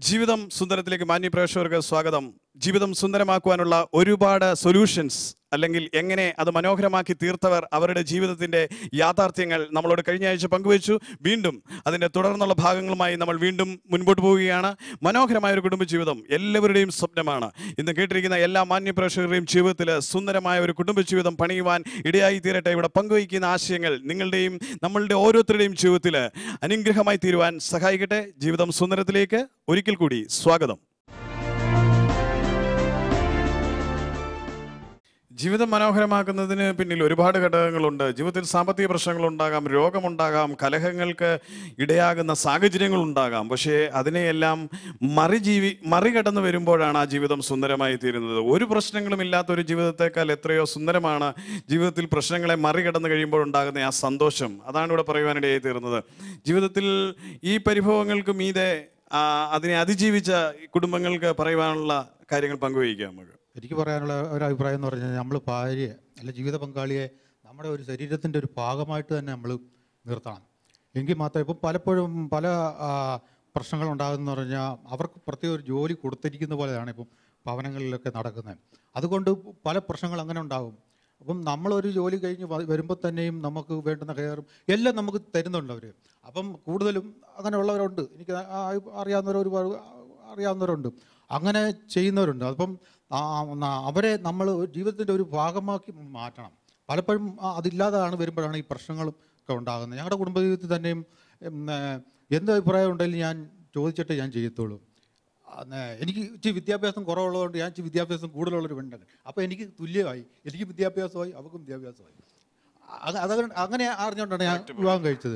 ജീവിതം സുന്ദരത്തിലേക്ക് മാന്യ പ്രേക്ഷകർക്ക് സ്വാഗതം ജീവിതം സുന്ദരമാക്കുവാനുള്ള ഒരുപാട് സൊല്യൂഷൻസ് അല്ലെങ്കിൽ എങ്ങനെ അത് മനോഹരമാക്കി തീർത്തവർ അവരുടെ ജീവിതത്തിന്റെ യാഥാർത്ഥ്യങ്ങൾ നമ്മളോട് കഴിഞ്ഞ ആഴ്ച പങ്കുവച്ചു വീണ്ടും അതിന്റെ തുടർന്നുള്ള ഭാഗങ്ങളുമായി നമ്മൾ വീണ്ടും മുൻപോട്ട് പോവുകയാണ് മനോഹരമായ ഒരു കുടുംബജീവിതം എല്ലാവരുടെയും സ്വപ്നമാണ് ഇന്ന് കേട്ടിരിക്കുന്ന എല്ലാ മാന്യ പ്രേക്ഷകരുടെയും ജീവിതത്തിൽ സുന്ദരമായ ഒരു കുടുംബജീവിതം പണിയുവാൻ ഇടയായി തീരട്ടെ ഇവിടെ പങ്കുവയ്ക്കുന്ന ആശയങ്ങൾ നിങ്ങളുടെയും നമ്മളുടെ ഓരോരുത്തരുടെയും ജീവിതത്തിൽ അനുഗ്രഹമായി തീരുവാൻ സഹായിക്കട്ടെ ജീവിതം സുന്ദരത്തിലേക്ക് ഒരിക്കൽ കൂടി സ്വാഗതം ജീവിതം മനോഹരമാക്കുന്നതിന് പിന്നിൽ ഒരുപാട് ഘടകങ്ങളുണ്ട് ജീവിതത്തിൽ സാമ്പത്തിക പ്രശ്നങ്ങളുണ്ടാകാം രോഗമുണ്ടാകാം കലഹങ്ങൾക്ക് ഇടയാകുന്ന സാഹചര്യങ്ങളുണ്ടാകാം പക്ഷേ അതിനെയെല്ലാം മറിജീവി മറികടന്ന് വരുമ്പോഴാണ് ആ ജീവിതം സുന്ദരമായി തീരുന്നത് ഒരു പ്രശ്നങ്ങളും ഇല്ലാത്ത ഒരു ജീവിതത്തെക്കാൾ എത്രയോ സുന്ദരമാണ് ജീവിതത്തിൽ പ്രശ്നങ്ങളെ മറികടന്ന് കഴിയുമ്പോൾ ഉണ്ടാകുന്ന ആ സന്തോഷം അതാണ് ഇവിടെ പറയുവാനിടയായി തീർന്നത് ജീവിതത്തിൽ ഈ പരിഭവങ്ങൾക്ക് മീതെ ആ, അതിനെ അതിജീവിച്ച ഈ കുടുംബങ്ങൾക്ക് പറയുവാനുള്ള കാര്യങ്ങൾ പങ്കുവയ്ക്കാം നമുക്ക് എനിക്ക് പറയാനുള്ള ഒരു അഭിപ്രായം എന്ന് പറഞ്ഞാൽ നമ്മൾ ഭാര്യയെ അല്ല ജീവിത പങ്കാളിയെ നമ്മുടെ ഒരു ശരീരത്തിൻ്റെ ഒരു ഭാഗമായിട്ട് തന്നെ നമ്മൾ നിർത്തണം എങ്കിൽ മാത്രമേ ഇപ്പം പലപ്പോഴും പല ആ, പ്രശ്നങ്ങളുണ്ടാകുന്ന പറഞ്ഞാൽ അവർക്ക് പ്രത്യേക ഒരു ജോലി കൊടുത്തിരിക്കുന്ന പോലെയാണ് ഇപ്പം ഭവനങ്ങളിലൊക്കെ നടക്കുന്നത് അതുകൊണ്ട് പല പ്രശ്നങ്ങൾ അങ്ങനെ ഉണ്ടാകും അപ്പം നമ്മളൊരു ജോലി കഴിഞ്ഞ് വ- വരുമ്പോൾ തന്നെയും നമുക്ക് വേണ്ടുന്ന കെയറും എല്ലാം നമുക്ക് തരുന്നുണ്ട് അവർ അപ്പം കൂടുതലും അങ്ങനെയുള്ളവരുണ്ട് എനിക്ക് ആ- അറിയാവുന്നവർ ഒരുപാട് അറിയാവുന്നവരുണ്ട് അങ്ങനെ ചെയ്യുന്നവരുണ്ട് അപ്പം ആ- ആ- അവരെ നമ്മൾ ജീവിതത്തിൻ്റെ ഒരു ഭാഗമാക്കി മാറ്റണം പലപ്പോഴും ആ അതില്ലാതാണ് വരുമ്പോഴാണ് ഈ പ്രശ്നങ്ങളും ഒക്കെ ഉണ്ടാകുന്നത് ഞങ്ങളുടെ കുടുംബജീവിതത്തിൽ തന്നെയും ഉം, ഏർ, എന്ത് അഭിപ്രായം ഉണ്ടെങ്കിലും ഞാൻ ചോദിച്ചിട്ടേ ഞാൻ ചെയ്യത്തുള്ളൂ അന്ന് എനിക്ക് ഇച്ചിരി വിദ്യാഭ്യാസം കുറവുള്ളതുകൊണ്ട് ഞാൻ ഇച്ചിരി വിദ്യാഭ്യാസം കൂടുതലുള്ളൊരു പെണ്ണാണ് അപ്പോൾ എനിക്ക് തുല്യമായി എനിക്ക് വിദ്യാഭ്യാസമായി അവർക്കും വിദ്യാഭ്യാസമായി അത് അതുകൊണ്ട് അങ്ങനെ അറിഞ്ഞുകൊണ്ടാണ് ഞാൻ വിവാഹം കഴിച്ചത്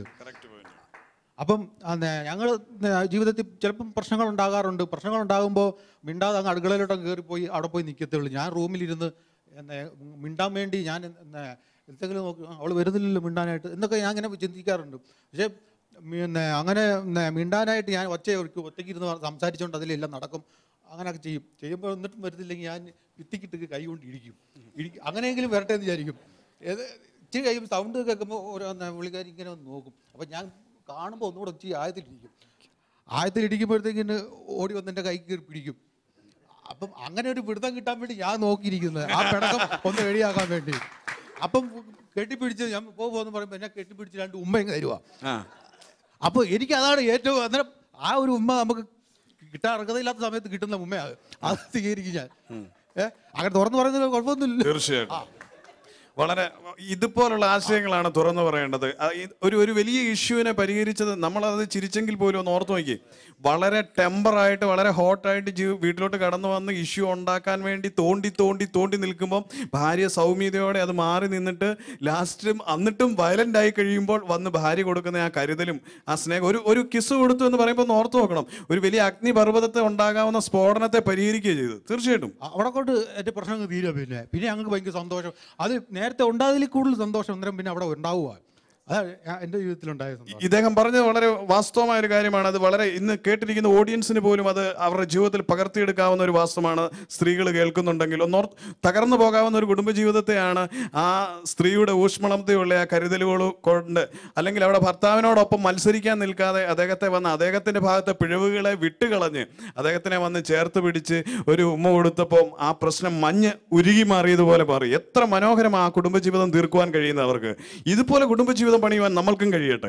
അപ്പം ഞങ്ങൾ ജീവിതത്തിൽ ചിലപ്പം പ്രശ്നങ്ങൾ ഉണ്ടാകാറുണ്ട് പ്രശ്നങ്ങൾ ഉണ്ടാകുമ്പോൾ മിണ്ടാതെ അങ്ങ് അടുക്കളയിലോട്ട് അങ്ങ് കയറിപ്പോയി അവിടെ പോയി നിൽക്കത്തുള്ളൂ ഞാൻ റൂമിലിരുന്ന് എന്നെ മിണ്ടാൻ വേണ്ടി ഞാൻ എന്നെ എന്തെങ്കിലും നോക്കി അവൾ വരുന്നില്ലല്ലോ മിണ്ടാനായിട്ട് എന്നൊക്കെ ഞാൻ അങ്ങനെ ചിന്തിക്കാറുണ്ട് പക്ഷേ പിന്നെ അങ്ങനെ പിന്നെ മിണ്ടാനായിട്ട് ഞാൻ ഒറ്റ ഒറ്റയ്ക്ക് ഇരുന്ന് സംസാരിച്ചുകൊണ്ട് അതിലെല്ലാം നടക്കും അങ്ങനെയൊക്കെ ചെയ്യും ചെയ്യുമ്പോൾ എന്നിട്ടും വരുന്നില്ലെങ്കിൽ ഞാൻ ഭിത്തിക്കിട്ട് കൈ കൊണ്ട് ഇടിക്കും ഇടിക്കും അങ്ങനെയെങ്കിലും വരട്ടെ എന്ന് വിചാരിക്കും ഏത് ഇച്ചിരി കഴിയുമ്പോൾ സൗണ്ട് കേൾക്കുമ്പോൾ ഓരോ വിളിക്കാരി ഇങ്ങനെ ഒന്ന് നോക്കും അപ്പം ഞാൻ കാണുമ്പോൾ ഒന്നുകൂടെ ഇച്ചിരി ആയത്തിലിരിക്കും ആയത്തിലിരിക്കുമ്പോഴത്തേക്കിന് ഓടി വന്ന് എൻ്റെ കൈ കയറി പിടിക്കും അപ്പം അങ്ങനെ ഒരു പിടുത്തം കിട്ടാൻ വേണ്ടി ഞാൻ നോക്കിയിരിക്കുന്നത് ആ പിണക്കം ഒന്ന് റെഡിയാക്കാൻ വേണ്ടി അപ്പം കെട്ടിപ്പിടിച്ച് ഞാൻ പോകുമെന്ന് പറയുമ്പോൾ എന്നെ കെട്ടിപ്പിടിച്ച് രണ്ട് ഉമ്മ ഇങ്ങ് തരുവാ ആ അപ്പോൾ എനിക്ക് അതാണ് ഏറ്റവും അന്നേരം ആ ഒരു ഉമ്മ നമുക്ക് കിട്ടാൻ അർഹതയില്ലാത്ത സമയത്ത് കിട്ടുന്ന ഉമ്മയാണ് അത് സ്വീകരിക്കും ഞാൻ ഏഹ് അങ്ങനെ തുറന്നു പറയുന്നതിൽ കുഴപ്പമൊന്നുമില്ല തീർച്ചയായിട്ടും വളരെ ഇതുപോലുള്ള ആശയങ്ങളാണ് തുറന്നു പറയേണ്ടത് ആ, ഈ ഒരു ഒരു വലിയ ഇഷ്യൂവിനെ പരിഹരിച്ചത് നമ്മളത് ചിരിച്ചെങ്കിൽ പോലും ഒന്ന് ഓർത്ത് നോക്കി വളരെ ടെമ്പറായിട്ട് വളരെ ഹോട്ടായിട്ട് ജീ വീട്ടിലോട്ട് കടന്നു വന്ന് ഇഷ്യൂ ഉണ്ടാക്കാൻ വേണ്ടി തോണ്ടി തോണ്ടി തോണ്ടി നിൽക്കുമ്പോൾ ഭാര്യ സൗമ്യതയോടെ അത് മാറി നിന്നിട്ട് ലാസ്റ്റും എന്നിട്ടും വയലൻ്റ് ആയി കഴിയുമ്പോൾ വന്ന് ഭാര്യ കൊടുക്കുന്ന ആ കരുതലും ആ സ്നേഹം ഒരു ഒരു കിസ് കൊടുത്തു എന്ന് പറയുമ്പോൾ ഒന്ന് ഓർത്ത് നോക്കണം ഒരു വലിയ അഗ്നിപർവ്വതത്തെ ഉണ്ടാകാവുന്ന സ്ഫോടനത്തെ പരിഹരിക്കുകയും ചെയ്തു തീർച്ചയായിട്ടും അവിടെ കൊണ്ട് എൻ്റെ പ്രശ്നങ്ങൾ തീരുക പിന്നെ പിന്നെ ഞങ്ങൾക്ക് ഭയങ്കര സന്തോഷം അത് നേരത്തെ ഉണ്ടായതിൽ കൂടുതൽ സന്തോഷം അന്നേരം പിന്നെ അവിടെ ഉണ്ടാവുക അതാണ് ഞാൻ- എൻ്റെ ജീവിതത്തിലുണ്ടായ സന്തോഷം ഇദ്ദേഹം പറഞ്ഞത് വളരെ വാസ്തവമായ ഒരു കാര്യമാണ് അത് വളരെ ഇന്ന് കേട്ടിരിക്കുന്ന ഓഡിയൻസിന് പോലും അത് അവരുടെ ജീവിതത്തിൽ പകർത്തിയെടുക്കാവുന്ന ഒരു വാസ്തവമാണ് സ്ത്രീകൾ കേൾക്കുന്നുണ്ടെങ്കിൽ ഒന്നോർ തകർന്നു പോകാവുന്ന ഒരു കുടുംബജീവിതത്തെയാണ് ആ സ്ത്രീയുടെ ഊഷ്മളതയുള്ള ആ കരുതലുകൾ കൊണ്ട് അല്ലെങ്കിൽ അവിടെ ഭർത്താവിനോടൊപ്പം മത്സരിക്കാൻ നിൽക്കാതെ അദ്ദേഹത്തെ വന്ന് അദ്ദേഹത്തിന്റെ ഭാഗത്തെ പിഴവുകളെ വിട്ടുകളഞ്ഞ് അദ്ദേഹത്തിനെ വന്ന് ചേർത്ത് പിടിച്ച് ഒരു ഉമ്മ കൊടുത്തപ്പോൾ ആ പ്രശ്നം മഞ്ഞ് ഉരുകി മാറിയതുപോലെ മാറി എത്ര മനോഹരം ആ കുടുംബജീവിതം തീർക്കുവാൻ കഴിയുന്ന അവർക്ക് ഇതുപോലെ കുടുംബജീവിതം പണിയുവാൻ നമ്മൾക്കും കഴിയട്ടെ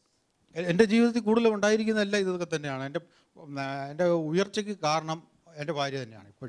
എ- എൻ്റെ ജീവിതത്തിൽ കൂടുതലും ഉണ്ടായിരിക്കുന്ന എല്ലാം ഇതൊക്കെ തന്നെയാണ് എൻ്റെ ഉം, ആ, എൻ്റെ ഉയർച്ചയ്ക്ക് കാരണം എൻ്റെ ഭാര്യ തന്നെയാണ് ഇപ്പോഴും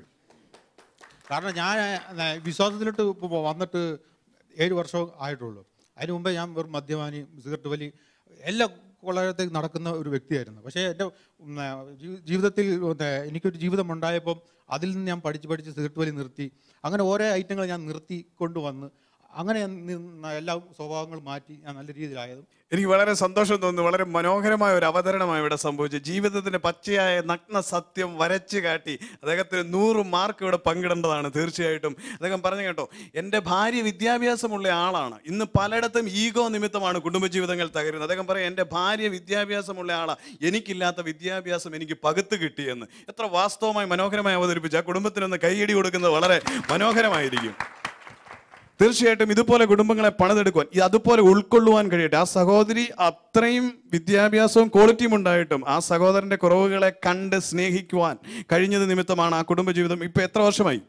കാരണം ഞാൻ ആ, വിശ്വാസത്തിലോട്ട് ഇപ്പോൾ വന്നിട്ട് ഏഴ് വർഷം ആയിട്ടുള്ളൂ അതിന് മുമ്പേ ഞാൻ വെറും മദ്യപാനി സിഗരറ്റ് വലി എല്ലാ കൊള്ളത്തേക്ക് നടക്കുന്ന ഒരു വ്യക്തിയായിരുന്നു പക്ഷേ എൻ്റെ ഉം, ആ, ജീ- ജീവിതത്തിൽ ഉം, ആ, എനിക്കൊരു ജീവിതം ഉണ്ടായപ്പം അതിൽ നിന്ന് ഞാൻ പഠിച്ച് പഠിച്ച് സിഗരറ്റ് വലി നിർത്തി അങ്ങനെ ഓരോ ഐറ്റങ്ങൾ ഞാൻ നിർത്തി കൊണ്ടുവന്ന് അങ്ങനെ നിന്ന് എല്ലാ സ്വഭാവങ്ങൾ മാറ്റി ഞാൻ നല്ല രീതിയിലായതും എനിക്ക് വളരെ സന്തോഷം തോന്നുന്നു വളരെ മനോഹരമായ ഒരു അവതരണമാണ് ഇവിടെ സംഭവിച്ചത് ജീവിതത്തിന്റെ പച്ചയായ നഗ്ന സത്യം വരച്ചു കാട്ടി അദ്ദേഹത്തിന് നൂറ് മാർക്ക് ഇവിടെ പങ്കിടേണ്ടതാണ് തീർച്ചയായിട്ടും അദ്ദേഹം പറഞ്ഞു കേട്ടോ എൻ്റെ ഭാര്യ വിദ്യാഭ്യാസമുള്ള ആളാണ് ഇന്ന് പലയിടത്തും ഈഗോ നിമിത്തമാണ് കുടുംബജീവിതങ്ങൾ തകരുന്നത് അദ്ദേഹം പറയും എൻ്റെ ഭാര്യ വിദ്യാഭ്യാസമുള്ള ആളാണ് എനിക്കില്ലാത്ത വിദ്യാഭ്യാസം എനിക്ക് പകുത്ത് കിട്ടിയെന്ന് എത്ര വാസ്തവമായി മനോഹരമായി അവതരിപ്പിച്ച് ആ കുടുംബത്തിനൊന്ന് കൈയടി കൊടുക്കുന്നത് വളരെ മനോഹരമായിരിക്കും തീർച്ചയായിട്ടും ഇതുപോലെ കുടുംബങ്ങളെ പണിതെടുക്കുവാൻ ഈ അതുപോലെ ഉൾക്കൊള്ളുവാൻ കഴിയട്ടെ ആ സഹോദരി അത്രയും വിദ്യാഭ്യാസവും ക്വാളിറ്റിയും ഉണ്ടായിട്ടും ആ സഹോദരന്റെ കുറവുകളെ കണ്ട് സ്നേഹിക്കുവാൻ കഴിഞ്ഞത് നിമിത്തമാണ് ആ കുടുംബജീവിതം ഇപ്പൊ എത്ര വർഷമായി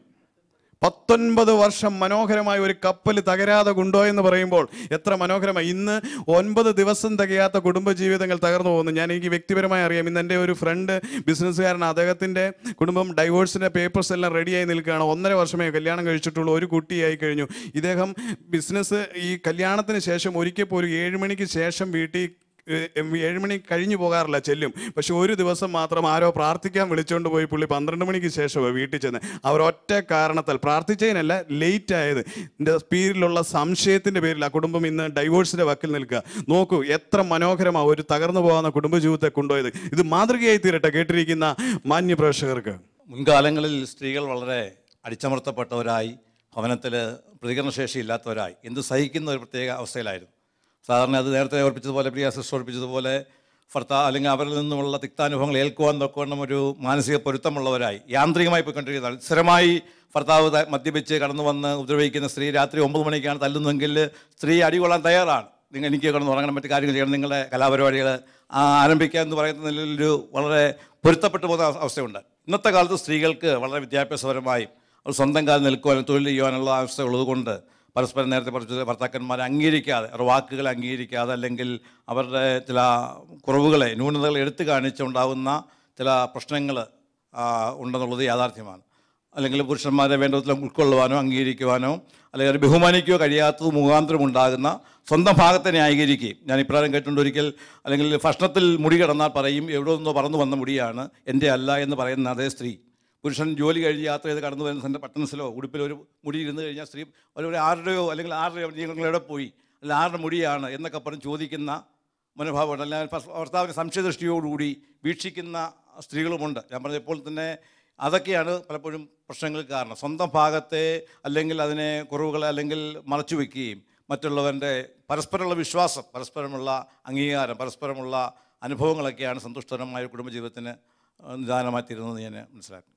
പത്തൊൻപത് വർഷം മനോഹരമായ ഒരു കപ്പൽ തകരാതെ കൊണ്ടോ എന്ന് പറയുമ്പോൾ എത്ര മനോഹരമായി ഇന്ന് ഒൻപത് ദിവസം തികയാത്ത കുടുംബജീവിതങ്ങൾ തകർന്നു പോകുന്നു ഞാൻ എനിക്ക് വ്യക്തിപരമായി അറിയാം ഇന്ന് എൻ്റെ ഒരു ഫ്രണ്ട് ബിസിനസ്സുകാരൻ അദ്ദേഹത്തിൻ്റെ കുടുംബം ഡൈവോഴ്സിൻ്റെ പേപ്പേഴ്സ് എല്ലാം റെഡിയായി നിൽക്കുകയാണ് ഒന്നര വർഷമേ കല്യാണം കഴിച്ചിട്ടുള്ളൂ ഒരു കുട്ടിയായി കഴിഞ്ഞു ഇദ്ദേഹം ബിസിനസ് ഈ കല്യാണത്തിന് ശേഷം ഒരിക്കൽ പോലും ഏഴ് മണിക്ക് ശേഷം വീട്ടിൽ ഏഹ് ഏഴ് മണി കഴിഞ്ഞു പോകാറില്ല ചെല്ലും പക്ഷെ ഒരു ദിവസം മാത്രം ആരോ പ്രാർത്ഥിക്കാൻ വിളിച്ചുകൊണ്ട് പോയി പുള്ളി പന്ത്രണ്ട് മണിക്ക് ശേഷമാണ് വീട്ടിൽ ചെന്ന് അവർ ഒറ്റ കാരണത്താൽ പ്രാർത്ഥിച്ചതിനല്ല ലേറ്റ് ആയത് എൻ്റെ പേരിലുള്ള സംശയത്തിൻ്റെ പേരിൽ ആ കുടുംബം ഇന്ന് ഡൈവോഴ്സിൻ്റെ വക്കിൽ നിൽക്കുക നോക്കൂ എത്ര മനോഹരമാണ് ഒരു തകർന്നു പോകുന്ന കുടുംബജീവിതത്തെ കൊണ്ടുപോയത് ഇത് മാതൃകയായി തീരട്ടെ കേട്ടിരിക്കുന്ന മാന്യ പ്രേക്ഷകർക്ക് മുൻകാലങ്ങളിൽ സ്ത്രീകൾ വളരെ അടിച്ചമർത്തപ്പെട്ടവരായി ഭവനത്തിൽ പ്രതികരണശേഷി ഇല്ലാത്തവരായി എന്ത് സഹിക്കുന്ന ഒരു പ്രത്യേക അവസ്ഥയിലായിരുന്നു സാധാരണ അത് നേരത്തെ ഓർപ്പിച്ചതുപോലെ പ്രിയ സിസ്റ്റർ ഓർപ്പിച്ചതുപോലെ ഭർത്താ അല്ലെങ്കിൽ അവരിൽ നിന്നുമുള്ള തിക്താനുഭവങ്ങൾ ഏൽക്കുവാൻ നോക്കണം ഒരു മാനസിക പൊരുത്തമുള്ളവരായി യാന്ത്രികമായി പോയിക്കൊണ്ടിരിക്കുന്നതാണ് സ്ഥിരമായി ഭർത്താവ് ത- മദ്യപിച്ച് കടന്നു വന്ന് ഉപദ്രവിക്കുന്ന സ്ത്രീ രാത്രി ഒമ്പത് മണിക്കാണ് തല്ലുന്നതെങ്കിൽ സ്ത്രീ അടികൊള്ളാൻ തയ്യാറാണ് നിങ്ങൾ എനിക്ക് കിടന്ന് ഉറങ്ങണം മറ്റു കാര്യങ്ങൾ ചെയ്യണം നിങ്ങളുടെ കലാപരിപാടികൾ ആരംഭിക്കുക എന്ന് പറയുന്ന നിലയിലൊരു വളരെ പൊരുത്തപ്പെട്ടു പോകുന്ന അവ- അവസ്ഥയുണ്ട് ഇന്നത്തെ കാലത്ത് സ്ത്രീകൾക്ക് വളരെ വിദ്യാഭ്യാസപരമായി അവർ സ്വന്തം കാലം നിൽക്കുവാനും തൊഴിൽ ചെയ്യുവാനുള്ള അവസ്ഥ ഉള്ളതുകൊണ്ട് പരസ്പരം നേരത്തെ പറഞ്ഞ ഭർത്താക്കന്മാരെ അംഗീകരിക്കാതെ അവരുടെ വാക്കുകളെ അംഗീകരിക്കാതെ അല്ലെങ്കിൽ അവരുടെ ചില കുറവുകളെ ന്യൂനതകൾ എടുത്തു കാണിച്ചുണ്ടാകുന്ന ചില പ്രശ്നങ്ങൾ ഉണ്ടെന്നുള്ളത് യാഥാർത്ഥ്യമാണ് അല്ലെങ്കിൽ പുരുഷന്മാരെ വേണ്ട വിധത്തിൽ ഉൾക്കൊള്ളുവാനോ അംഗീകരിക്കുവാനോ അല്ലെങ്കിൽ അവരെ ബഹുമാനിക്കുകയോ കഴിയാത്തത് മുഖാന്തരം ഉണ്ടാകുന്ന സ്വന്തം ഭാഗത്തെ ന്യായീകരിക്കുകയും ഞാൻ ഇപ്രകാരം കേട്ടിട്ടുണ്ട് ഒരിക്കൽ അല്ലെങ്കിൽ ഭക്ഷണത്തിൽ മുടി കിടന്നാൽ പറയും എവിടെ നിന്നോ പറന്നു വന്ന മുടിയാണ് എൻ്റെ അല്ല എന്ന് പറയുന്ന അതേ സ്ത്രീ പുരുഷൻ ജോലി കഴിഞ്ഞ് യാത്ര ചെയ്ത് കടന്നു വരുന്ന തൻ്റെ പട്ടണസിലോ ഉടുപ്പിലോ ഒരു മുടി ഇരുന്ന് കഴിഞ്ഞാൽ സ്ത്രീ ഒരു ഒരു ആരുടെയോ അല്ലെങ്കിൽ ആരുടെയോ നിങ്ങൾ എവിടെ പോയി അല്ലെങ്കിൽ ആരുടെ മുടിയാണ് എന്നൊക്കെ പറഞ്ഞ് ചോദിക്കുന്ന മനോഭാവമുണ്ട് അല്ലെങ്കിൽ ഭർത്ത- ഭർത്താവിനെ സംശയദൃഷ്ടിയോടുകൂടി വീക്ഷിക്കുന്ന സ്ത്രീകളുമുണ്ട് ഞാൻ പറഞ്ഞപ്പോൾ തന്നെ അതൊക്കെയാണ് പലപ്പോഴും പ്രശ്നങ്ങൾക്ക് കാരണം സ്വന്തം ഭാഗത്തെ അല്ലെങ്കിൽ അതിനെ കുറവുകളെ അല്ലെങ്കിൽ മറച്ചു വയ്ക്കുകയും മറ്റുള്ളവൻ്റെ പരസ്പരമുള്ള വിശ്വാസം പരസ്പരമുള്ള അംഗീകാരം പരസ്പരമുള്ള അനുഭവങ്ങളൊക്കെയാണ് സന്തുഷ്ടകരമായ ഒരു കുടുംബജീവിതത്തിന് നിദാനമായി തീരുന്നത് ഞാൻ മനസ്സിലാക്കുന്നു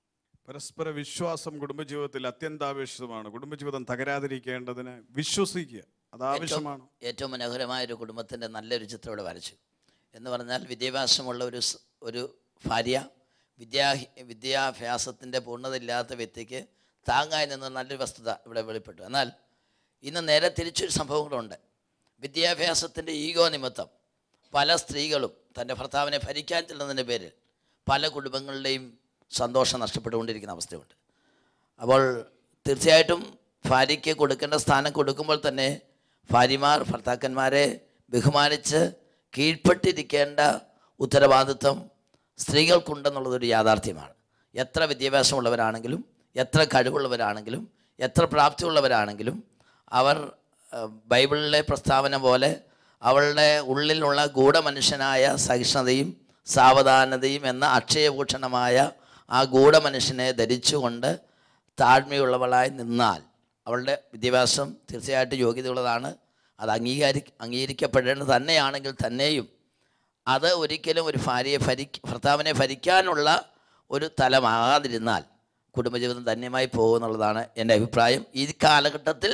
പരസ്പര വിശ്വാസം കുടുംബജീവിതത്തിൽ അത്യന്താപേക്ഷിതമാണ് കുടുംബജീവിതം തകരാതിരിക്കേണ്ടതിന് വിശ്വസിക്കുക അത് ആവശ്യമാണ് ഏറ്റവും മനോഹരമായ ഒരു കുടുംബത്തിൻ്റെ നല്ലൊരു ചിത്രം ഇവിടെ വരച്ചു എന്ന് പറഞ്ഞാൽ വിദ്യാഭ്യാസമുള്ള ഒരു സ്- ഒരു ഭാര്യ വിദ്യാ വിദ്യാഭ്യാസത്തിൻ്റെ പൂർണ്ണതയില്ലാത്ത വ്യക്തിക്ക് താങ്ങായി നിന്ന നല്ലൊരു വസ്തുത ഇവിടെ വെളിപ്പെട്ടു എന്നാൽ ഇന്ന് നേരെ തിരിച്ചൊരു സംഭവം കൂടെ ഉണ്ട് വിദ്യാഭ്യാസത്തിൻ്റെ ഈഗോ നിമിത്തം പല സ്ത്രീകളും തൻ്റെ ഭർത്താവിനെ ഭരിക്കാൻ ചെല്ലുന്നതിൻ്റെ പേരിൽ പല കുടുംബങ്ങളുടെയും സന്തോഷം നഷ്ടപ്പെട്ടുകൊണ്ടിരിക്കുന്ന അവസ്ഥയുണ്ട് അപ്പോൾ തീർച്ചയായിട്ടും ഭാര്യയ്ക്ക് കൊടുക്കേണ്ട സ്ഥാനം കൊടുക്കുമ്പോൾ തന്നെ ഭാര്യമാർ ഭർത്താക്കന്മാരെ ബഹുമാനിച്ച് കീഴ്പ്പെട്ടിരിക്കേണ്ട ഉത്തരവാദിത്വം സ്ത്രീകൾക്കുണ്ടെന്നുള്ളതൊരു യാഥാർത്ഥ്യമാണ് എത്ര വിദ്യാഭ്യാസമുള്ളവരാണെങ്കിലും എത്ര കഴിവുള്ളവരാണെങ്കിലും എത്ര പ്രാപ്തിയുള്ളവരാണെങ്കിലും അവർ ഏഹ്, ബൈബിളിലെ പ്രസ്താവന പോലെ അവളുടെ ഉള്ളിലുള്ള ഗൂഢമനുഷ്യനായ സഹിഷ്ണുതയും സാവധാനതയും എന്ന അക്ഷയഭൂഷണമായ ആ ഗൂഢമനുഷ്യനെ ധരിച്ചുകൊണ്ട് താഴ്മയുള്ളവളായി നിന്നാൽ അവളുടെ വിദ്യാഭ്യാസം തീർച്ചയായിട്ടും യോഗ്യതയുള്ളതാണ് അത് അംഗീകാരി അംഗീകരിക്കപ്പെടേണ്ടത് തന്നെയാണെങ്കിൽ തന്നെയും അത് ഒരിക്കലും ഒരു ഭാര്യയെ ഭരി ഭർത്താവിനെ ഭരിക്കാനുള്ള ഒരു തലമാകാതിരുന്നാൽ കുടുംബജീവിതം ധന്യമായി പോകുമെന്നുള്ളതാണ് എൻ്റെ അഭിപ്രായം ഈ കാലഘട്ടത്തിൽ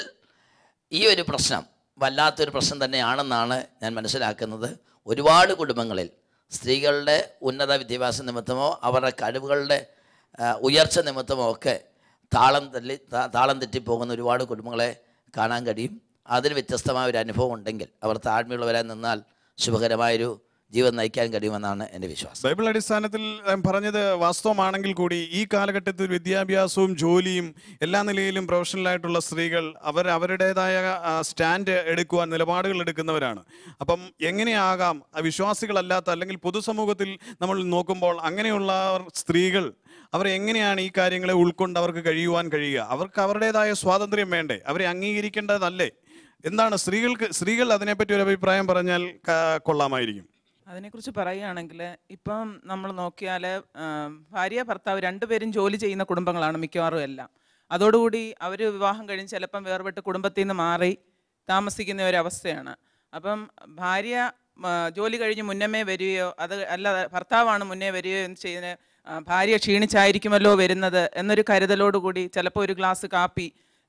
ഈ ഒരു പ്രശ്നം വല്ലാത്തൊരു പ്രശ്നം തന്നെയാണെന്നാണ് ഞാൻ മനസ്സിലാക്കുന്നത് ഒരുപാട് കുടുംബങ്ങളിൽ സ്ത്രീകളുടെ ഉന്നത വിദ്യാഭ്യാസ നിമിത്തമോ അവരുടെ കഴിവുകളുടെ ആ, ഉയർച്ച നിമിത്തമോ ഒക്കെ താളം തല്ലി താ- താളം തെറ്റിപ്പോകുന്ന ഒരുപാട് കുടുംബങ്ങളെ കാണാൻ കഴിയും അതിന് വ്യത്യസ്തമായ ഒരു അനുഭവം ഉണ്ടെങ്കിൽ അവർ താഴ്മയുള്ളവരായി നിന്നാൽ ശുഭകരമായൊരു ജീവിതം നയിക്കാൻ കഴിയുമെന്നാണ് എൻ്റെ വിശ്വാസം ബൈബിൾ അടിസ്ഥാനത്തിൽ ഏം, പറഞ്ഞത് വാസ്തവമാണെങ്കിൽ കൂടി ഈ കാലഘട്ടത്തിൽ വിദ്യാഭ്യാസവും ജോലിയും എല്ലാ നിലയിലും പ്രൊഫഷണലായിട്ടുള്ള സ്ത്രീകൾ അവർ അവരുടേതായ ആ, സ്റ്റാൻഡ് എടുക്കുവാൻ നിലപാടുകൾ എടുക്കുന്നവരാണ് അപ്പം എങ്ങനെയാകാം ആ വിശ്വാസികളല്ലാത്ത അല്ലെങ്കിൽ പൊതുസമൂഹത്തിൽ നമ്മൾ നോക്കുമ്പോൾ അങ്ങനെയുള്ള സ്ത്രീകൾ അവർ എങ്ങനെയാണ് ഈ കാര്യങ്ങളെ ഉൾക്കൊണ്ട് അവർക്ക് കഴിയുവാൻ കഴിയുക അവർക്ക് അവരുടേതായ സ്വാതന്ത്ര്യം വേണ്ടേ അവരെ അംഗീകരിക്കേണ്ടതല്ലേ എന്താണ് സ്ത്രീകൾക്ക് സ്ത്രീകൾ അതിനെപ്പറ്റി ഒരു അഭിപ്രായം പറഞ്ഞാൽ ക- കൊള്ളാമായിരിക്കും അതിനെക്കുറിച്ച് പറയുകയാണെങ്കിൽ ഇപ്പം നമ്മൾ നോക്കിയാൽ ഭാര്യ ഭർത്താവ് രണ്ടുപേരും ജോലി ചെയ്യുന്ന കുടുംബങ്ങളാണ് മിക്കവാറും എല്ലാം അതോടുകൂടി അവർ വിവാഹം കഴിഞ്ഞ് ചിലപ്പം വേർപെട്ട് കുടുംബത്തിൽ നിന്ന് മാറി താമസിക്കുന്ന ഒരവസ്ഥയാണ് അപ്പം ഭാര്യ ആ, ജോലി കഴിഞ്ഞ് മുന്നമേ വരികയോ അത് അല്ലാതെ ഭർത്താവാണ് മുന്നേ വരികയോ എന്ന് ചെയ്യുന്ന ആ, ഭാര്യ ക്ഷീണിച്ചായിരിക്കുമല്ലോ വരുന്നത് എന്നൊരു കരുതലോടുകൂടി ചിലപ്പോൾ ഒരു ഗ്ലാസ് കാപ്പി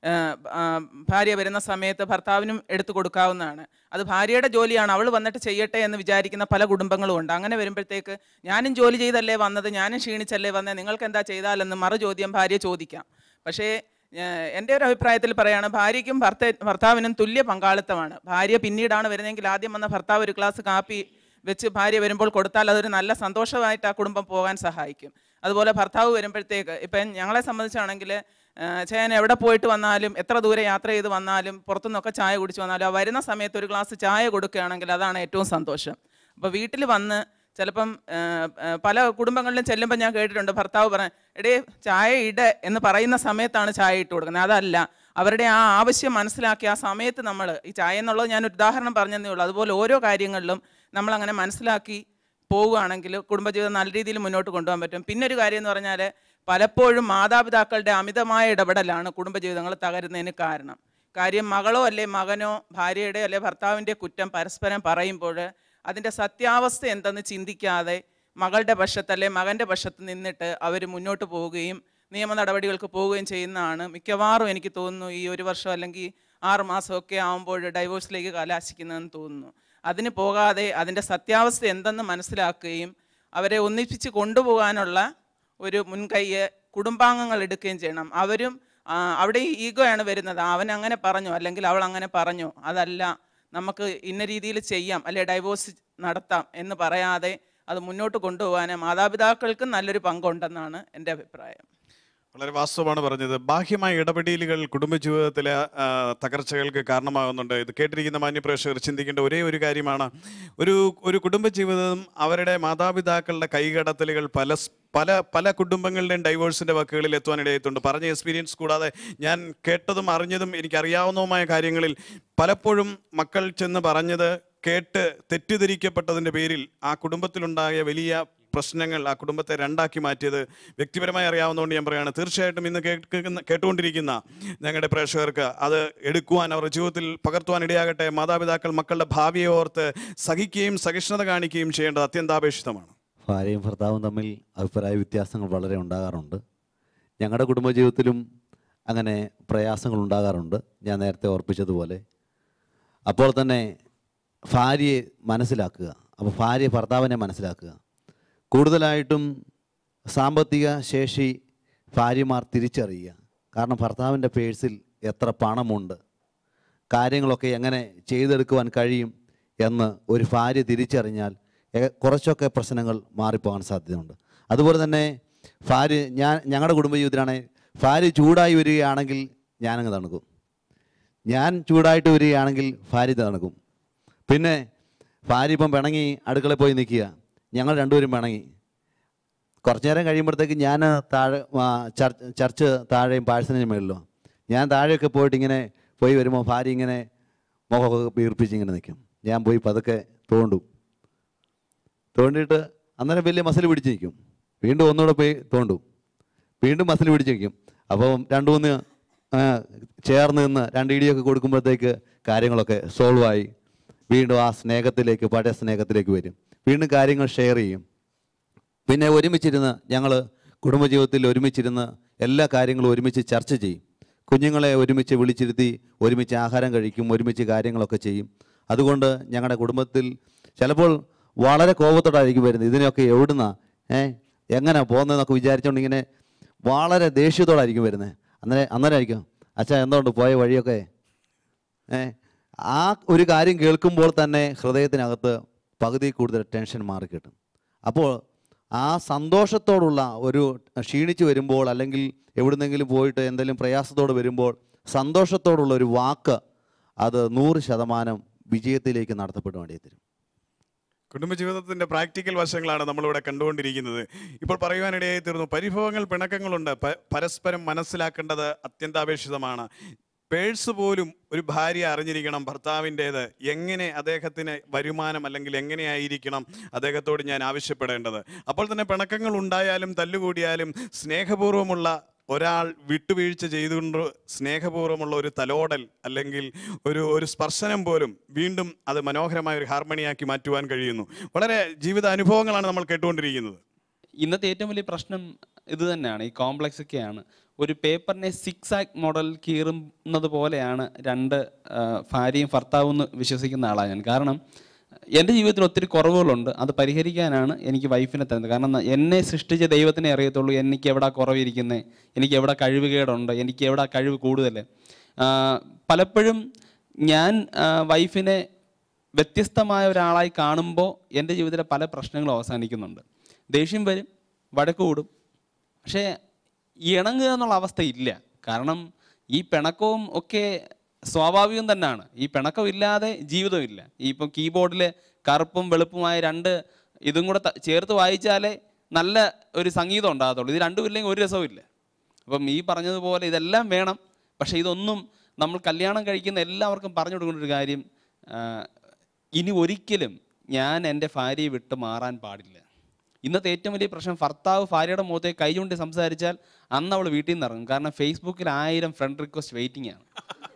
ആ, ആ, ഭാര്യ വരുന്ന സമയത്ത് ഭർത്താവിനും എടുത്തു കൊടുക്കാവുന്നതാണ് അത് ഭാര്യയുടെ ജോലിയാണ് അവൾ വന്നിട്ട് ചെയ്യട്ടെ എന്ന് വിചാരിക്കുന്ന പല കുടുംബങ്ങളും ഉണ്ട് അങ്ങനെ വരുമ്പോഴത്തേക്ക് ഞാനും ജോലി ചെയ്തല്ലേ വന്നത് ഞാനും ക്ഷീണിച്ചല്ലേ വന്നത് നിങ്ങൾക്ക് എന്താ ചെയ്താലെന്ന് മറു ചോദ്യം ഭാര്യ ചോദിക്കാം പക്ഷേ ഏഹ്, എൻ്റെ ഒരു അഭിപ്രായത്തിൽ പറയാണ് ഭാര്യയ്ക്കും ഭർത്ത ഭർത്താവിനും തുല്യ പങ്കാളിത്തമാണ് ഭാര്യ പിന്നീടാണ് വരുന്നതെങ്കിൽ ആദ്യം വന്ന ഭർത്താവ് ഒരു ഗ്ലാസ് കാപ്പി വെച്ച് ഭാര്യ വരുമ്പോൾ കൊടുത്താൽ അതൊരു നല്ല സന്തോഷമായിട്ട് ആ കുടുംബം പോകാൻ സഹായിക്കും അതുപോലെ ഭർത്താവ് വരുമ്പോഴത്തേക്ക് ഇപ്പം ഞങ്ങളെ സംബന്ധിച്ചാണെങ്കിൽ ചേൻ എവിടെ പോയിട്ട് വന്നാലും എത്ര ദൂരെ യാത്ര ചെയ്ത് വന്നാലും പുറത്തുനിന്നൊക്കെ ചായ കുടിച്ച് വന്നാലും ആ വരുന്ന സമയത്ത് ഒരു ഗ്ലാസ് ചായ കൊടുക്കുകയാണെങ്കിൽ അതാണ് ഏറ്റവും സന്തോഷം അപ്പോൾ വീട്ടിൽ വന്ന് ചിലപ്പം ആ, ആ, പല കുടുംബങ്ങളിലും ചെല്ലുമ്പോൾ ഞാൻ കേട്ടിട്ടുണ്ട് ഭർത്താവ് പറയാൻ എടേ ചായ ഇട എന്ന് പറയുന്ന സമയത്താണ് ചായ ഇട്ട് കൊടുക്കുന്നത് അതല്ല അവരുടെ ആ ആവശ്യം മനസ്സിലാക്കി ആ സമയത്ത് നമ്മൾ ഈ ചായ എന്നുള്ളത് ഞാൻ ഒരു ഉദാഹരണം പറഞ്ഞതേ ഉള്ളൂ അതുപോലെ ഓരോ കാര്യങ്ങളിലും നമ്മളങ്ങനെ മനസ്സിലാക്കി പോവുകയാണെങ്കിൽ കുടുംബജീവിതം നല്ല രീതിയിൽ മുന്നോട്ട് കൊണ്ടുപോകാൻ പറ്റും പിന്നെ ഒരു കാര്യം എന്ന് പറഞ്ഞാൽ പലപ്പോഴും മാതാപിതാക്കളുടെ അമിതമായ ഇടപെടലാണ് കുടുംബജീവിതങ്ങൾ തകരുന്നതിന് കാരണം കാര്യം മകളോ അല്ലെ മകനോ ഭാര്യയുടെ അല്ലെ ഭർത്താവിൻ്റെ കുറ്റം പരസ്പരം പറയുമ്പോൾ അതിൻ്റെ സത്യാവസ്ഥ എന്തെന്ന് ചിന്തിക്കാതെ മകളുടെ പക്ഷത്ത് അല്ലെ മകൻ്റെ പക്ഷത്ത് നിന്നിട്ട് അവർ മുന്നോട്ട് പോവുകയും നിയമ നടപടികൾക്ക് പോവുകയും ചെയ്യുന്നതാണ് മിക്കവാറും എനിക്ക് തോന്നുന്നു ഈ ഒരു വർഷം അല്ലെങ്കിൽ ആറ് മാസമൊക്കെ ആകുമ്പോൾ ഡൈവോഴ്സിലേക്ക് കലാശിക്കുന്നതെന്ന് തോന്നുന്നു അതിന് പോകാതെ അതിൻ്റെ സത്യാവസ്ഥ എന്തെന്ന് മനസ്സിലാക്കുകയും അവരെ ഒന്നിപ്പിച്ച് കൊണ്ടുപോകാനുള്ള ഒരു മുൻകൈയ്യ് കുടുംബാംഗങ്ങൾ എടുക്കുകയും ചെയ്യണം അവരും ആ, അവിടെ ഈ ഈഗോയാണ് വരുന്നത് അവൻ അങ്ങനെ പറഞ്ഞു അല്ലെങ്കിൽ അവൾ അങ്ങനെ പറഞ്ഞു അതല്ല നമുക്ക് ഇന്ന രീതിയിൽ ചെയ്യാം അല്ലെ ഡൈവോഴ്സ് നടത്താം എന്ന് പറയാതെ അത് മുന്നോട്ട് കൊണ്ടുപോകാൻ മാതാപിതാക്കൾക്കും നല്ലൊരു പങ്കുണ്ടെന്നാണ് എൻ്റെ അഭിപ്രായം വളരെ വാസ്തവമാണ് പറഞ്ഞത് ബാഹ്യമായ ഇടപെടലുകൾ കുടുംബജീവിതത്തിലെ ആ, തകർച്ചകൾക്ക് കാരണമാകുന്നുണ്ട് ഇത് കേട്ടിരിക്കുന്ന മാന്യപ്രേക്ഷകർ ചിന്തിക്കേണ്ട ഒരേ ഒരു കാര്യമാണ് ഒരു ഒരു കുടുംബജീവിതം അവരുടെ മാതാപിതാക്കളുടെ കൈകടത്തലുകൾ പല സ്- പല പല കുടുംബങ്ങളുടെയും ഡൈവോഴ്സിൻ്റെ വാക്കുകളിൽ എത്തുവാനിടയായിട്ടുണ്ട് പറഞ്ഞ എക്സ്പീരിയൻസ് കൂടാതെ ഞാൻ കേട്ടതും അറിഞ്ഞതും എനിക്കറിയാവുന്നതുമായ കാര്യങ്ങളിൽ പലപ്പോഴും മക്കൾ ചെന്ന് പറഞ്ഞത് കേട്ട് തെറ്റിദ്ധരിക്കപ്പെട്ടതിൻ്റെ പേരിൽ ആ കുടുംബത്തിലുണ്ടായ വലിയ പ്രശ്നങ്ങൾ ആ കുടുംബത്തെ രണ്ടാക്കി മാറ്റിയത് വ്യക്തിപരമായി അറിയാവുന്നതുകൊണ്ട് ഞാൻ പറയുകയാണ് തീർച്ചയായിട്ടും ഇന്ന് കേൾക്കുന്ന കേട്ടുകൊണ്ടിരിക്കുന്ന ഞങ്ങളുടെ പ്രേക്ഷകർക്ക് അത് എടുക്കുവാൻ അവരുടെ ജീവിതത്തിൽ പകർത്തുവാൻ ഇടയാകട്ടെ മാതാപിതാക്കൾ മക്കളുടെ ഭാവിയെ ഓർത്ത് സഹിക്കുകയും സഹിഷ്ണുത കാണിക്കുകയും ചെയ്യേണ്ടത് അത്യന്താപേക്ഷിതമാണ് ഭാര്യയും ഭർത്താവും തമ്മിൽ അഭിപ്രായ വ്യത്യാസങ്ങൾ വളരെ ഉണ്ടാകാറുണ്ട് ഞങ്ങളുടെ കുടുംബജീവിതത്തിലും അങ്ങനെ പ്രയാസങ്ങൾ ഉണ്ടാകാറുണ്ട് ഞാൻ നേരത്തെ ഓർപ്പിച്ചതുപോലെ അപ്പോൾ തന്നെ ഭാര്യയെ മനസ്സിലാക്കുക അപ്പോൾ ഭാര്യ ഭർത്താവിനെ മനസ്സിലാക്കുക കൂടുതലായിട്ടും സാമ്പത്തിക ശേഷി ഭാര്യമാർ തിരിച്ചറിയുക കാരണം ഭർത്താവിൻ്റെ പേഴ്സിൽ എത്ര പണമുണ്ട് കാര്യങ്ങളൊക്കെ എങ്ങനെ ചെയ്തെടുക്കുവാൻ കഴിയും എന്ന് ഒരു ഭാര്യ തിരിച്ചറിഞ്ഞാൽ എ- കുറച്ചൊക്കെ പ്രശ്നങ്ങൾ മാറിപ്പോകാൻ സാധ്യതയുണ്ട് അതുപോലെ തന്നെ ഭാര്യ ഞാൻ ഞങ്ങളുടെ കുടുംബജീവിതത്തിലാണെങ്കിൽ ഭാര്യ ചൂടായി വരികയാണെങ്കിൽ ഞാനങ്ങ് തണുക്കും ഞാൻ ചൂടായിട്ട് വരികയാണെങ്കിൽ ഭാര്യ തണുക്കും പിന്നെ ഭാര്യ ഇപ്പം പിണങ്ങി അടുക്കളയിൽ പോയി നിൽക്കുക ഞങ്ങൾ രണ്ടുപേരും പിണങ്ങി കുറച്ചു നേരം കഴിയുമ്പോഴത്തേക്ക് ഞാൻ താഴെ ആ, ചർച്ച് ചർച്ച് താഴെയും പാഴ്സലിന് മേളിലും ഞാൻ താഴെയൊക്കെ പോയിട്ട് ഇങ്ങനെ പോയി വരുമ്പോൾ ഭാര്യ ഇങ്ങനെ മുഖമൊക്കെ വീർപ്പിച്ച് ഇങ്ങനെ നിൽക്കും ഞാൻ പോയി പതുക്കെ തോണ്ടും തോണ്ടിയിട്ട് അന്നേരം വലിയ മസിൽ പിടിച്ച് നിൽക്കും വീണ്ടും ഒന്നുകൂടെ പോയി തോണ്ടും വീണ്ടും മസിൽ പിടിച്ച് നിൽക്കും അപ്പം രണ്ട് മൂന്ന് ആ, ചേർന്ന് നിന്ന് രണ്ട് ഇടിയൊക്കെ കൊടുക്കുമ്പോഴത്തേക്ക് കാര്യങ്ങളൊക്കെ സോൾവ് ആയി വീണ്ടും ആ സ്നേഹത്തിലേക്ക് പഴയ സ്നേഹത്തിലേക്ക് വരും വീണ്ടും കാര്യങ്ങൾ ഷെയർ ചെയ്യും പിന്നെ ഒരുമിച്ചിരുന്ന് ഞങ്ങൾ കുടുംബജീവിതത്തിൽ ഒരുമിച്ചിരുന്ന് എല്ലാ കാര്യങ്ങളും ഒരുമിച്ച് ചർച്ച ചെയ്യും കുഞ്ഞുങ്ങളെ ഒരുമിച്ച് വിളിച്ചിരുത്തി ഒരുമിച്ച് ആഹാരം കഴിക്കും ഒരുമിച്ച് കാര്യങ്ങളൊക്കെ ചെയ്യും അതുകൊണ്ട് ഞങ്ങളുടെ കുടുംബത്തിൽ ചിലപ്പോൾ വളരെ കോപത്തോടായിരിക്കും വരുന്നത് ഇതിനൊക്കെ എവിടുന്നാ ഏ എങ്ങനെ പോകുന്നതെന്നൊക്കെ വിചാരിച്ചുകൊണ്ട് ഇങ്ങനെ വളരെ ദേഷ്യത്തോടായിരിക്കും വരുന്നത് അന്നേരം അന്നേരമായിരിക്കും അച്ഛാ എന്തുകൊണ്ട് പോയ വഴിയൊക്കെ ഏ ആ ഒരു കാര്യം കേൾക്കുമ്പോൾ തന്നെ ഹൃദയത്തിനകത്ത് പകുതി കൂടുതൽ ടെൻഷൻ മാറി കിട്ടും അപ്പോൾ ആ സന്തോഷത്തോടുള്ള ഒരു ക്ഷീണിച്ച് വരുമ്പോൾ അല്ലെങ്കിൽ എവിടുന്നെങ്കിലും പോയിട്ട് എന്തെങ്കിലും പ്രയാസത്തോട് വരുമ്പോൾ സന്തോഷത്തോടുള്ള ഒരു വാക്ക് അത് നൂറ് ശതമാനം വിജയത്തിലേക്ക് നടത്തപ്പെട്ട് വേണ്ടി തരും കുടുംബജീവിതത്തിന്റെ പ്രാക്ടിക്കൽ വശങ്ങളാണ് നമ്മളിവിടെ കണ്ടുകൊണ്ടിരിക്കുന്നത് ഇപ്പോൾ പറയുവാനിടയായി തീർന്നു പരിഭവങ്ങൾ പിണക്കങ്ങളുണ്ട് പ- പരസ്പരം മനസ്സിലാക്കേണ്ടത് അത്യന്താപേക്ഷിതമാണ് പേഴ്സ് പോലും ഒരു ഭാര്യ അറിഞ്ഞിരിക്കണം ഭർത്താവിൻ്റേത് എങ്ങനെ അദ്ദേഹത്തിന് വരുമാനം അല്ലെങ്കിൽ എങ്ങനെയായിരിക്കണം അദ്ദേഹത്തോട് ഞാൻ ആവശ്യപ്പെടേണ്ടത് അപ്പോൾ തന്നെ പിണക്കങ്ങൾ ഉണ്ടായാലും തല്ലുകൂടിയാലും സ്നേഹപൂർവ്വമുള്ള ഒരാൾ വിട്ടുവീഴ്ച ചെയ്തുകൊണ്ട് സ്നേഹപൂർവ്വമുള്ള ഒരു തലോടൽ അല്ലെങ്കിൽ ഒരു ഒരു സ്പർശനം പോലും വീണ്ടും അത് മനോഹരമായ ഒരു ഹാർമണിയാക്കി മാറ്റുവാൻ കഴിയുന്നു വളരെ ജീവിത അനുഭവങ്ങളാണ് നമ്മൾ കേട്ടുകൊണ്ടിരിക്കുന്നത് ഇന്നത്തെ ഏറ്റവും വലിയ പ്രശ്നം ഇത് തന്നെയാണ് ഈ കോംപ്ലക്സ് ഒക്കെയാണ് ഒരു പേപ്പറിനെ സിക്സ് ആക്ക് മോഡൽ കീറുന്നത് പോലെയാണ് രണ്ട് ആ, ഭാര്യയും ഭർത്താവും എന്ന് വിശ്വസിക്കുന്ന ആളാണ് ഞാൻ കാരണം എൻ്റെ ജീവിതത്തിൽ ഒത്തിരി കുറവുകളുണ്ട് അത് പരിഹരിക്കാനാണ് എനിക്ക് വൈഫിനെ തരുന്നത് കാരണം ന- എന്നെ സൃഷ്ടിച്ച ദൈവത്തിനെ അറിയത്തുള്ളൂ എനിക്ക് എവിടെ കുറവിരിക്കുന്നത് എനിക്ക് എവിടെ കഴിവുകേടുണ്ട് എനിക്ക് എവിടെ കഴിവ് കൂടുതൽ ആ, പലപ്പോഴും ഞാൻ ആ, വൈഫിനെ വ്യത്യസ്തമായ ഒരാളായി കാണുമ്പോൾ എൻ്റെ ജീവിതത്തിലെ പല പ്രശ്നങ്ങളും അവസാനിക്കുന്നുണ്ട് ദേഷ്യം വരും വഴക്ക് കൂടും പക്ഷേ ഇണങ്ങുക എന്നുള്ള അവസ്ഥ ഇല്ല കാരണം ഈ പിണക്കവും ഒക്കെ സ്വാഭാവികം തന്നെയാണ് ഈ പിണക്കം ഇല്ലാതെ ജീവിതമില്ല ഈ ഇപ്പം കീബോർഡിൽ കറുപ്പും വെളുപ്പുമായ രണ്ട് ഇതും കൂടെ ത- ചേർത്ത് വായിച്ചാലേ നല്ല ഒരു സംഗീതം ഉണ്ടാകത്തുള്ളൂ ഇത് രണ്ടും ഇല്ലെങ്കിൽ ഒരു രസവും ഇല്ല അപ്പം ഈ പറഞ്ഞതുപോലെ ഇതെല്ലാം വേണം പക്ഷേ ഇതൊന്നും നമ്മൾ കല്യാണം കഴിക്കുന്ന എല്ലാവർക്കും പറഞ്ഞു കൊടുക്കേണ്ട ഒരു കാര്യം ആ, ഇനി ഒരിക്കലും ഞാൻ എൻ്റെ ഭാര്യയെ വിട്ട് മാറാൻ പാടില്ല ഇന്നത്തെ ഏറ്റവും വലിയ പ്രശ്നം ഭർത്താവ് ഭാര്യയുടെ മുഖത്തെ കൈ ചൂണ്ടി സംസാരിച്ചാൽ അന്ന് അവൾ വീട്ടിൽ നിന്ന് ഇറങ്ങും കാരണം ഫേസ്ബുക്കിൽ ആയിരം ഫ്രണ്ട് റിക്വസ്റ്റ് വെയിറ്റിംഗ് ആണ്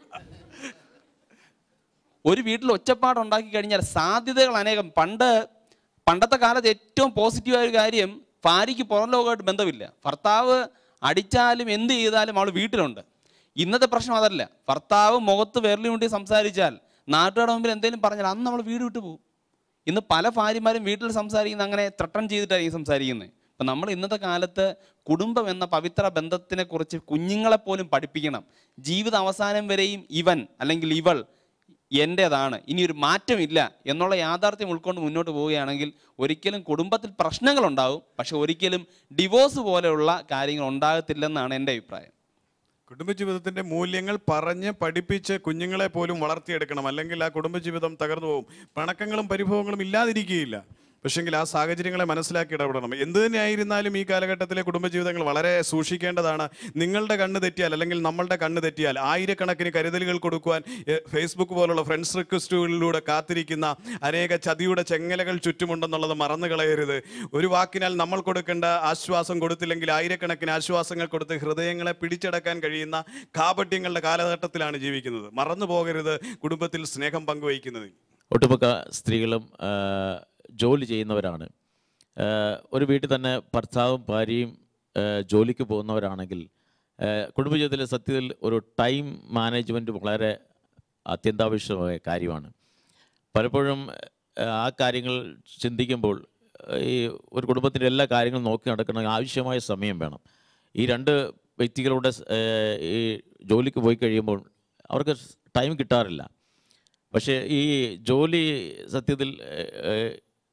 ഒരു വീട്ടിൽ ഒച്ചപ്പാട് ഉണ്ടാക്കി കഴിഞ്ഞാൽ സാധ്യതകൾ അനേകം പണ്ട് പണ്ടത്തെ കാലത്ത് ഏറ്റവും പോസിറ്റീവായ ഒരു കാര്യം ഭാര്യയ്ക്ക് പുറം ലോകമായിട്ട് ബന്ധമില്ല ഭർത്താവ് അടിച്ചാലും എന്ത് ചെയ്താലും അവൾ വീട്ടിലുണ്ട് ഇന്നത്തെ പ്രശ്നം അതല്ല ഭർത്താവ് മുഖത്ത് വിരലി മുട്ടി സംസാരിച്ചാൽ നാട്ടുകാരുടെ മുമ്പിൽ എന്തെങ്കിലും പറഞ്ഞാൽ അന്ന് അവൾ വീട് വിട്ടു പോകും ഇന്ന് പല ഭാര്യമാരും വീട്ടിൽ സംസാരിക്കുന്ന അങ്ങനെ ത്രട്ടൺ ചെയ്തിട്ടായിരിക്കും സംസാരിക്കുന്നത് അപ്പം നമ്മൾ ഇന്നത്തെ കാലത്ത് കുടുംബം എന്ന പവിത്ര ബന്ധത്തിനെ കുറിച്ച് കുഞ്ഞുങ്ങളെ പോലും പഠിപ്പിക്കണം ജീവിത അവസാനം വരെയും ഇവൻ അല്ലെങ്കിൽ ഇവൾ എൻ്റേതാണ് ഇനി ഒരു മാറ്റമില്ല എന്നുള്ള യാഥാർത്ഥ്യം ഉൾക്കൊണ്ട് മുന്നോട്ട് പോവുകയാണെങ്കിൽ ഒരിക്കലും കുടുംബത്തിൽ പ്രശ്നങ്ങളുണ്ടാവും പക്ഷെ ഒരിക്കലും ഡിവോഴ്സ് പോലെയുള്ള കാര്യങ്ങൾ ഉണ്ടാകത്തില്ലെന്നാണ് എൻ്റെ അഭിപ്രായം കുടുംബജീവിതത്തിന്റെ മൂല്യങ്ങൾ പറഞ്ഞ് പഠിപ്പിച്ച് കുഞ്ഞുങ്ങളെ പോലും വളർത്തിയെടുക്കണം അല്ലെങ്കിൽ ആ കുടുംബജീവിതം തകർന്നു പോകും പിണക്കങ്ങളും പരിഭവങ്ങളും ഇല്ലാതിരിക്കുകയില്ല പക്ഷെങ്കിൽ ആ സാഹചര്യങ്ങളെ മനസ്സിലാക്കി ഇടപെടണം എന്ത് തന്നെയായിരുന്നാലും ഈ കാലഘട്ടത്തിലെ കുടുംബജീവിതങ്ങൾ വളരെ സൂക്ഷിക്കേണ്ടതാണ് നിങ്ങളുടെ കണ്ണ് തെറ്റിയാൽ അല്ലെങ്കിൽ നമ്മളുടെ കണ്ണ് തെറ്റിയാൽ ആയിരക്കണക്കിന് കരുതലുകൾ കൊടുക്കുവാൻ എ, ഫേസ്ബുക്ക് പോലുള്ള ഫ്രണ്ട്സ് റിക്വസ്റ്റുകളിലൂടെ കാത്തിരിക്കുന്ന അനേക ചതിയുടെ ചെങ്ങലകൾ ചുറ്റുമുണ്ടെന്നുള്ളത് മറന്നു കളയരുത് ഒരു വാക്കിനാൽ നമ്മൾ കൊടുക്കേണ്ട ആശ്വാസം കൊടുത്തില്ലെങ്കിൽ ആയിരക്കണക്കിന് ആശ്വാസങ്ങൾ കൊടുത്ത് ഹൃദയങ്ങളെ പിടിച്ചടക്കാൻ കഴിയുന്ന കാപട്യങ്ങളുടെ കാലഘട്ടത്തിലാണ് ജീവിക്കുന്നത് മറന്നു പോകരുത് കുടുംബത്തിൽ സ്നേഹം പങ്കുവയ്ക്കുന്നതിൽ ഒട്ടുമിക്ക സ്ത്രീകളും ആ, ജോലി ചെയ്യുന്നവരാണ് ആ, ഒരു വീട്ടിൽ തന്നെ ഭർത്താവും ഭാര്യയും ആ, ജോലിക്ക് പോകുന്നവരാണെങ്കിൽ ആ, കുടുംബജീവിതത്തിലെ സത്യത്തിൽ ഒരു ടൈം മാനേജ്മെൻറ്റ് വളരെ അത്യന്താപേക്ഷിതമായ കാര്യമാണ് പലപ്പോഴും ആ, ആ കാര്യങ്ങൾ ചിന്തിക്കുമ്പോൾ ഈ ഒരു കുടുംബത്തിൻ്റെ എല്ലാ കാര്യങ്ങളും നോക്കി നടക്കണമെങ്കിൽ ആവശ്യമായ സമയം വേണം ഈ രണ്ട് വ്യക്തികളുടെ സ്- ആ, ഈ ജോലിക്ക് പോയി കഴിയുമ്പോൾ അവർക്ക് ടൈം കിട്ടാറില്ല പക്ഷേ ഈ ജോലി സത്യത്തിൽ ഏഹ്,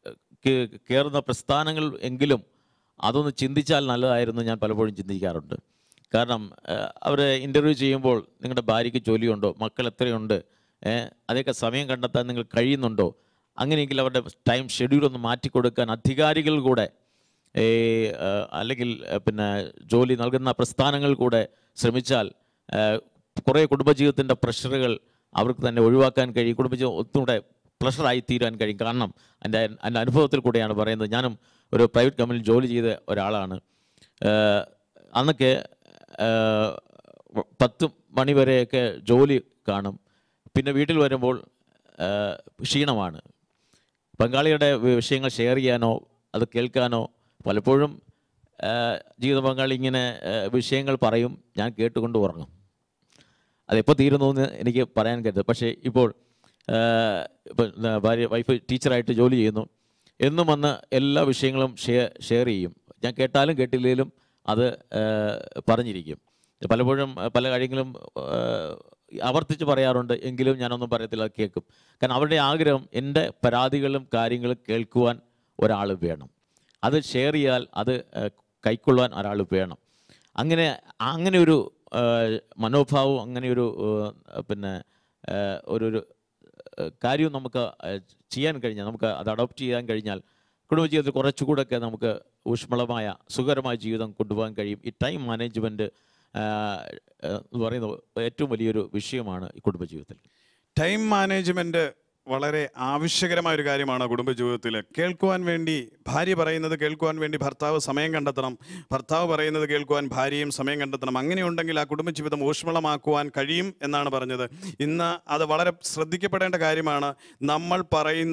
കേ- കയറുന്ന പ്രസ്ഥാനങ്ങൾ എങ്കിലും അതൊന്ന് ചിന്തിച്ചാൽ നല്ലതായിരുന്നു ഞാൻ പലപ്പോഴും ചിന്തിക്കാറുണ്ട് കാരണം അവർ ഇൻ്റർവ്യൂ ചെയ്യുമ്പോൾ നിങ്ങളുടെ ഭാര്യയ്ക്ക് ജോലിയുണ്ടോ മക്കൾ എത്രയുണ്ട് ഏഹ്, അതൊക്കെ സമയം കണ്ടെത്താൻ നിങ്ങൾ കഴിയുന്നുണ്ടോ അങ്ങനെയെങ്കിൽ അവരുടെ ടൈം ഷെഡ്യൂൾ ഒന്ന് മാറ്റിക്കൊടുക്കാൻ അധികാരികൾ കൂടെ ഈ ആ, അല്ലെങ്കിൽ ആ, പിന്നെ ജോലി നൽകുന്ന പ്രസ്ഥാനങ്ങൾ കൂടെ ശ്രമിച്ചാൽ ആ, കുറേ കുടുംബജീവിതത്തിൻ്റെ പ്രഷറുകൾ അവർക്ക് തന്നെ ഒഴിവാക്കാൻ കഴിയും കുടുംബജീവിതം ഒന്നുകൂടെ പ്ലഷറായി തീരാൻ കഴിയും കാരണം എൻ്റെ എൻ്റെ അനുഭവത്തിൽ കൂടെയാണ് പറയുന്നത് ഞാനും ഒരു പ്രൈവറ്റ് കമ്പനിയിൽ ജോലി ചെയ്ത ഒരാളാണ് ആ, അന്നൊക്കെ ആ, പത്ത് മണി വരെയൊക്കെ ജോലി കാണും പിന്നെ വീട്ടിൽ വരുമ്പോൾ ആ, ക്ഷീണമാണ് പങ്കാളിയുടെ വിഷയങ്ങൾ ഷെയർ ചെയ്യാനോ അത് കേൾക്കാനോ പലപ്പോഴും ആ, ജീവിത പങ്കാളി ഇങ്ങനെ ആ, വിഷയങ്ങൾ പറയും ഞാൻ കേട്ടുകൊണ്ട് ഉറങ്ങും അതെപ്പോൾ തീരുന്നു എന്ന് എനിക്ക് പറയാൻ കരുത് പക്ഷേ ഇപ്പോൾ ആ, ഇപ്പം ആ, ഭാര്യ വൈഫ് ടീച്ചറായിട്ട് ജോലി ചെയ്യുന്നു എന്നും വന്ന് എല്ലാ വിഷയങ്ങളും ഷെയർ ഷെയർ ചെയ്യും ഞാൻ കേട്ടാലും കേട്ടില്ലെങ്കിലും അത് ആ, പറഞ്ഞിരിക്കും പലപ്പോഴും ആ, പല കാര്യങ്ങളും ആ, ആവർത്തിച്ച് പറയാറുണ്ട് എങ്കിലും ഞാനൊന്നും പറയത്തില്ല അത് കേൾക്കും കാരണം അവരുടെ ആഗ്രഹം എൻ്റെ പരാതികളും കാര്യങ്ങളും കേൾക്കുവാൻ ഒരാൾ വേണം അത് ഷെയർ ചെയ്താൽ അത് ആ, കൈക്കൊള്ളുവാൻ ഒരാൾ വേണം അങ്ങനെ അങ്ങനെ ഒരു ആ, മനോഭാവവും അങ്ങനെ ഒരു ആ, പിന്നെ ആ, ഒരു ഒരു ആ, കാര്യവും നമുക്ക് ആ, ചെയ്യാൻ കഴിഞ്ഞാൽ നമുക്ക് അത് അഡോപ്റ്റ് ചെയ്യാൻ കഴിഞ്ഞാൽ കുടുംബജീവിതത്തിൽ കുറച്ചുകൂടെയൊക്കെ നമുക്ക് ഊഷ്മളമായ സുഖകരമായ ജീവിതം കൊണ്ടുപോകാൻ കഴിയും ഈ ടൈം മാനേജ്മെൻറ്റ് എന്ന് പറയുന്നത് ഏറ്റവും വലിയൊരു വിഷയമാണ് ഈ കുടുംബജീവിതത്തിൽ ടൈം മാനേജ്മെന്റ് വളരെ ആവശ്യകരമായ ഒരു കാര്യമാണ് കുടുംബജീവിതത്തിൽ കേൾക്കുവാൻ വേണ്ടി ഭാര്യ പറയുന്നത് കേൾക്കുവാൻ വേണ്ടി ഭർത്താവ് സമയം കണ്ടെത്തണം ഭർത്താവ് പറയുന്നത് കേൾക്കുവാൻ ഭാര്യയും സമയം കണ്ടെത്തണം അങ്ങനെയുണ്ടെങ്കിൽ ആ കുടുംബജീവിതം ഊഷ്മളമാക്കുവാൻ കഴിയും എന്നാണ് പറഞ്ഞത് ഇന്ന് അത് വളരെ ശ്രദ്ധിക്കപ്പെടേണ്ട കാര്യമാണ് നമ്മൾ പറയുന്നത്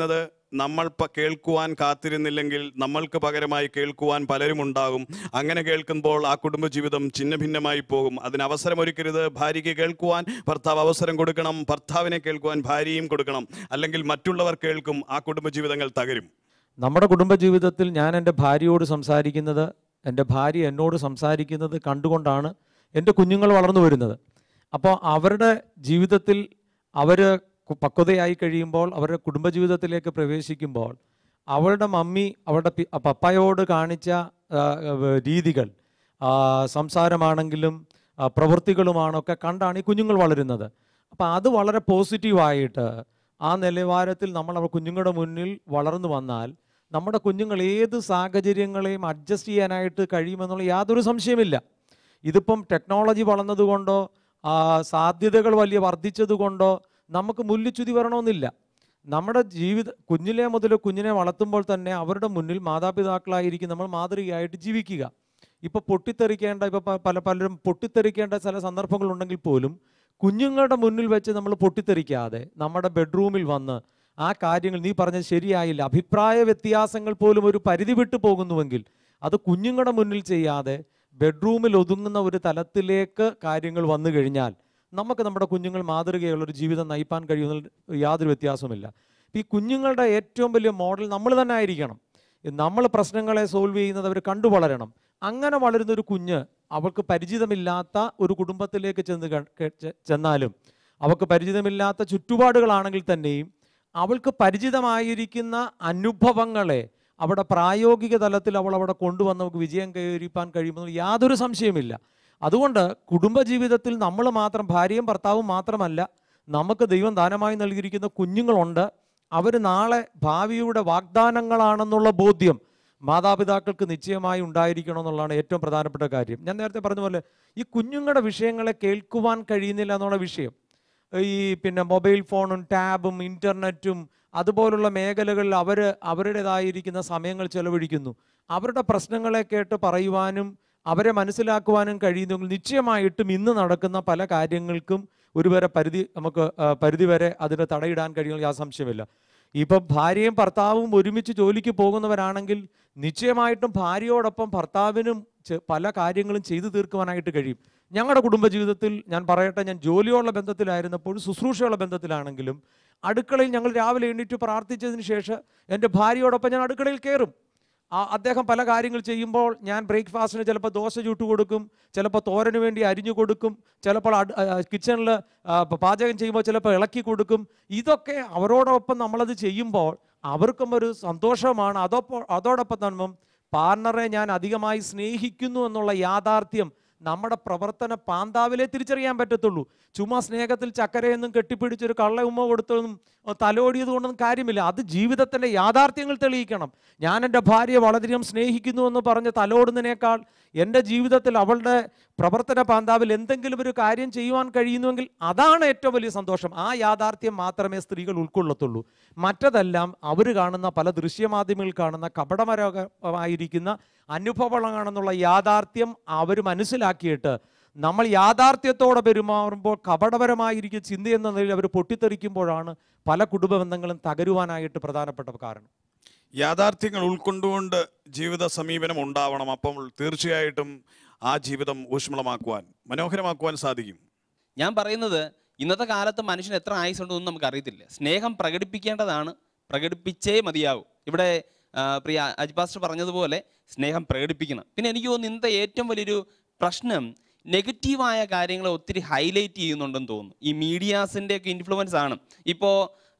നമ്മൾ പ- കേൾക്കുവാൻ കാത്തിരുന്നില്ലെങ്കിൽ നമ്മൾക്ക് പകരമായി കേൾക്കുവാൻ പലരും ഉണ്ടാകും അങ്ങനെ കേൾക്കുമ്പോൾ ആ കുടുംബജീവിതം ഛിന്ന ഭിന്നമായി പോകും അതിന് അവസരമൊരുക്കരുത് ഭാര്യയ്ക്ക് കേൾക്കുവാൻ ഭർത്താവ് അവസരം കൊടുക്കണം ഭർത്താവിനെ കേൾക്കുവാൻ ഭാര്യയും കൊടുക്കണം അല്ലെങ്കിൽ മറ്റുള്ളവർ കേൾക്കും ആ കുടുംബജീവിതങ്ങൾ തകരും നമ്മുടെ കുടുംബജീവിതത്തിൽ ഞാൻ എൻ്റെ ഭാര്യയോട് സംസാരിക്കുന്നത് എൻ്റെ ഭാര്യ എന്നോട് സംസാരിക്കുന്നത് കണ്ടുകൊണ്ടാണ് എൻ്റെ കുഞ്ഞുങ്ങൾ വളർന്നു വരുന്നത് അപ്പോൾ അവരുടെ ജീവിതത്തിൽ അവർ പക്വതയായി കഴിയുമ്പോൾ അവരുടെ കുടുംബജീവിതത്തിലേക്ക് പ്രവേശിക്കുമ്പോൾ അവളുടെ മമ്മി അവളുടെ പി- പപ്പായോട് കാണിച്ച ആ, ആ, രീതികൾ ആ, സംസാരമാണെങ്കിലും ആ, പ്രവൃത്തികളുമാണൊക്കെ കണ്ടാണ് ഈ കുഞ്ഞുങ്ങൾ വളരുന്നത് അപ്പോൾ അത് വളരെ പോസിറ്റീവായിട്ട് ആ നിലവാരത്തിൽ നമ്മൾ അവർ കുഞ്ഞുങ്ങളുടെ മുന്നിൽ വളർന്നു വന്നാൽ നമ്മുടെ കുഞ്ഞുങ്ങൾ ഏത് സാഹചര്യങ്ങളെയും അഡ്ജസ്റ്റ് ചെയ്യാനായിട്ട് കഴിയുമെന്നുള്ള യാതൊരു സംശയമില്ല ഇതിപ്പം ടെക്നോളജി വളർന്നതുകൊണ്ടോ ആ, സാധ്യതകൾ വലിയ വർദ്ധിച്ചതുകൊണ്ടോ നമുക്ക് മുല്ലിച്ചുതി വരണമെന്നില്ല നമ്മുടെ ജീവിത കുഞ്ഞിലെ മുതൽ കുഞ്ഞിനെ വളർത്തുമ്പോൾ തന്നെ അവരുടെ മുന്നിൽ മാതാപിതാക്കളായിരിക്കും നമ്മൾ മാതൃകയായിട്ട് ജീവിക്കുക ഇപ്പോൾ പൊട്ടിത്തെറിക്കേണ്ട ഇപ്പോൾ പല പലരും പൊട്ടിത്തെറിക്കേണ്ട ചില സന്ദർഭങ്ങളുണ്ടെങ്കിൽ പോലും കുഞ്ഞുങ്ങളുടെ മുന്നിൽ വെച്ച് നമ്മൾ പൊട്ടിത്തെറിക്കാതെ നമ്മുടെ ബെഡ്റൂമിൽ വന്ന് ആ കാര്യങ്ങൾ നീ പറഞ്ഞത് ശരിയായില്ല അഭിപ്രായ വ്യത്യാസങ്ങൾ പോലും ഒരു പരിധി വിട്ടു പോകുന്നുവെങ്കിൽ അത് കുഞ്ഞുങ്ങളുടെ മുന്നിൽ ചെയ്യാതെ ബെഡ്റൂമിൽ ഒതുങ്ങുന്ന ഒരു തലത്തിലേക്ക് കാര്യങ്ങൾ വന്നു കഴിഞ്ഞാൽ നമുക്ക് നമ്മുടെ കുഞ്ഞുങ്ങൾ മാതൃകയുള്ള ഒരു ജീവിതം നയിപ്പാൻ കഴിയുന്നതിൽ യാതൊരു വ്യത്യാസവുമില്ല ഈ കുഞ്ഞുങ്ങളുടെ ഏറ്റവും വലിയ മോഡൽ നമ്മൾ തന്നെ ആയിരിക്കണം നമ്മൾ പ്രശ്നങ്ങളെ സോൾവ് ചെയ്യുന്നത് അവർ കണ്ടു വളരണം അങ്ങനെ വളരുന്ന ഒരു കുഞ്ഞ് അവൾക്ക് പരിചിതമില്ലാത്ത ഒരു കുടുംബത്തിലേക്ക് ചെന്ന് ക- കെ- ചെ- ചെന്നാലും അവൾക്ക് പരിചിതമില്ലാത്ത ചുറ്റുപാടുകളാണെങ്കിൽ തന്നെയും അവൾക്ക് പരിചിതമായിരിക്കുന്ന അനുഭവങ്ങളെ അവിടെ പ്രായോഗിക തലത്തിൽ അവൾ അവിടെ കൊണ്ടുവന്ന് നമുക്ക് വിജയം കൈവരിപ്പാൻ കഴിയുമെന്ന് യാതൊരു സംശയമില്ല അതുകൊണ്ട് കുടുംബജീവിതത്തിൽ നമ്മൾ മാത്രം ഭാര്യയും ഭർത്താവും മാത്രമല്ല നമുക്ക് ദൈവം ദാനമായി നൽകിയിരിക്കുന്ന കുഞ്ഞുങ്ങളുണ്ട് അവർ നാളെ ഭാവിയുടെ വാഗ്ദാനങ്ങളാണെന്നുള്ള ബോധ്യം മാതാപിതാക്കൾക്ക് നിശ്ചയമായി ഉണ്ടായിരിക്കണം എന്നുള്ളതാണ് ഏറ്റവും പ്രധാനപ്പെട്ട കാര്യം ഞാൻ നേരത്തെ പറഞ്ഞ പോലെ ഈ കുഞ്ഞുങ്ങളുടെ വിഷയങ്ങളെ കേൾക്കുവാൻ കഴിയുന്നില്ല എന്നുള്ള വിഷയം ഈ പിന്നെ മൊബൈൽ ഫോണും ടാബും ഇൻ്റർനെറ്റും അതുപോലുള്ള മേഖലകളിൽ അവർ അവരുടേതായിരിക്കുന്ന സമയങ്ങൾ ചെലവഴിക്കുന്നു അവരുടെ പ്രശ്നങ്ങളെ കേട്ട് പറയുവാനും അവരെ മനസ്സിലാക്കുവാനും കഴിയുന്നെങ്കിൽ നിശ്ചയമായിട്ടും ഇന്ന് നടക്കുന്ന പല കാര്യങ്ങൾക്കും ഒരു വരെ പരിധി നമുക്ക് ആ, പരിധി വരെ അതിന് തടയിടാൻ കഴിയുന്ന യാതൊരു സംശയമില്ല ഇപ്പം ഭാര്യയും ഭർത്താവും ഒരുമിച്ച് ജോലിക്ക് പോകുന്നവരാണെങ്കിൽ നിശ്ചയമായിട്ടും ഭാര്യയോടൊപ്പം ഭർത്താവിനും ചെ- പല കാര്യങ്ങളും ചെയ്തു തീർക്കുവാനായിട്ട് കഴിയും ഞങ്ങളുടെ കുടുംബജീവിതത്തിൽ ഞാൻ പറയട്ടെ ഞാൻ ജോലിയുള്ള ബന്ധത്തിലായിരുന്നപ്പോൾ ശുശ്രൂഷയുള്ള ബന്ധത്തിലാണെങ്കിലും അടുക്കളയിൽ ഞങ്ങൾ രാവിലെ എണീറ്റ് പ്രാർത്ഥിച്ചതിന് ശേഷം എൻ്റെ ഭാര്യയോടൊപ്പം ഞാൻ അടുക്കളയിൽ കയറും ആ അദ്ദേഹം പല കാര്യങ്ങൾ ചെയ്യുമ്പോൾ ഞാൻ ബ്രേക്ക്ഫാസ്റ്റിന് ചിലപ്പോൾ ദോശ ചുട്ടു കൊടുക്കും ചിലപ്പോൾ തോരന് വേണ്ടി അരിഞ്ഞു കൊടുക്കും ചിലപ്പോൾ കിച്ചണിൽ പാചകം ചെയ്യുമ്പോൾ ചിലപ്പോൾ ഇളക്കി കൊടുക്കും ഇതൊക്കെ അവരോടൊപ്പം നമ്മളത് ചെയ്യുമ്പോൾ അവർക്കും ഒരു സന്തോഷമാണ് അതോടൊപ്പം അതോടൊപ്പം തന്നെ പാർട്ണറെ ഞാൻ അധികമായി സ്നേഹിക്കുന്നു എന്നുള്ള യാഥാർത്ഥ്യം നമ്മുടെ പ്രവർത്തന പാന്താവിലെ തിരിച്ചറിയാൻ പറ്റത്തുള്ളൂ ചുമ്മാ സ്നേഹത്തിൽ ചക്കരയൊന്നും കെട്ടിപ്പിടിച്ചൊരു കള്ള ഉമ്മ കൊടുത്തതും ഓ, തലോടിയത് കൊണ്ടൊന്നും കാര്യമില്ല അത് ജീവിതത്തിൻ്റെ യാഥാർത്ഥ്യങ്ങൾ തെളിയിക്കണം ഞാൻ എൻ്റെ ഭാര്യയെ വളരെയധികം സ്നേഹിക്കുന്നു എന്ന് പറഞ്ഞ് തലോടുന്നതിനേക്കാൾ എൻ്റെ ജീവിതത്തിൽ അവളുടെ പ്രവർത്തന പാന്താവിൽ എന്തെങ്കിലും ഒരു കാര്യം ചെയ്യുവാൻ കഴിയുന്നുവെങ്കിൽ അതാണ് ഏറ്റവും വലിയ സന്തോഷം ആ യാഥാർത്ഥ്യം മാത്രമേ സ്ത്രീകൾ ഉൾക്കൊള്ളത്തുള്ളൂ മറ്റതെല്ലാം അവർ കാണുന്ന പല ദൃശ്യമാധ്യമങ്ങളിൽ കാണുന്ന കപടമരമായിരിക്കുന്ന അനുഭവങ്ങളാണെന്നുള്ള യാഥാർത്ഥ്യം അവർ മനസ്സിലാക്കിയിട്ട് നമ്മൾ യാഥാർത്ഥ്യത്തോടെ പെരുമാറുമ്പോൾ കപടപരമായിരിക്കും ചിന്ത എന്ന നിലയിൽ അവർ പൊട്ടിത്തെറിക്കുമ്പോഴാണ് പല കുടുംബ ബന്ധങ്ങളും തകരുവാനായിട്ട് പ്രധാനപ്പെട്ട കാരണം യാഥാർത്ഥ്യങ്ങൾ ഉൾക്കൊണ്ടുകൊണ്ട് ജീവിത സമീപനം ഉണ്ടാവണം അപ്പം തീർച്ചയായിട്ടും ആ ജീവിതം ഊഷ്മളമാക്കുവാൻ മനോഹരമാക്കുവാൻ സാധിക്കും ഞാൻ പറയുന്നത് ഇന്നത്തെ കാലത്ത് മനുഷ്യന് എത്ര ആയുസുണ്ടെന്നും നമുക്ക് അറിയത്തില്ല സ്നേഹം പ്രകടിപ്പിക്കേണ്ടതാണ് പ്രകടിപ്പിച്ചേ മതിയാവും ഇവിടെ ആ, പ്രിയ അജ് പാസ്റ്റർ പറഞ്ഞതുപോലെ സ്നേഹം പ്രകടിപ്പിക്കണം പിന്നെ എനിക്ക് തോന്നുന്നു ഇന്നത്തെ ഏറ്റവും വലിയൊരു പ്രശ്നം നെഗറ്റീവായ കാര്യങ്ങൾ ഒത്തിരി ഹൈലൈറ്റ് ചെയ്യുന്നുണ്ടെന്ന് തോന്നുന്നു ഈ മീഡിയാസിൻ്റെ ഒക്കെ ഇൻഫ്ലുവൻസ് ആണ് ഇപ്പോൾ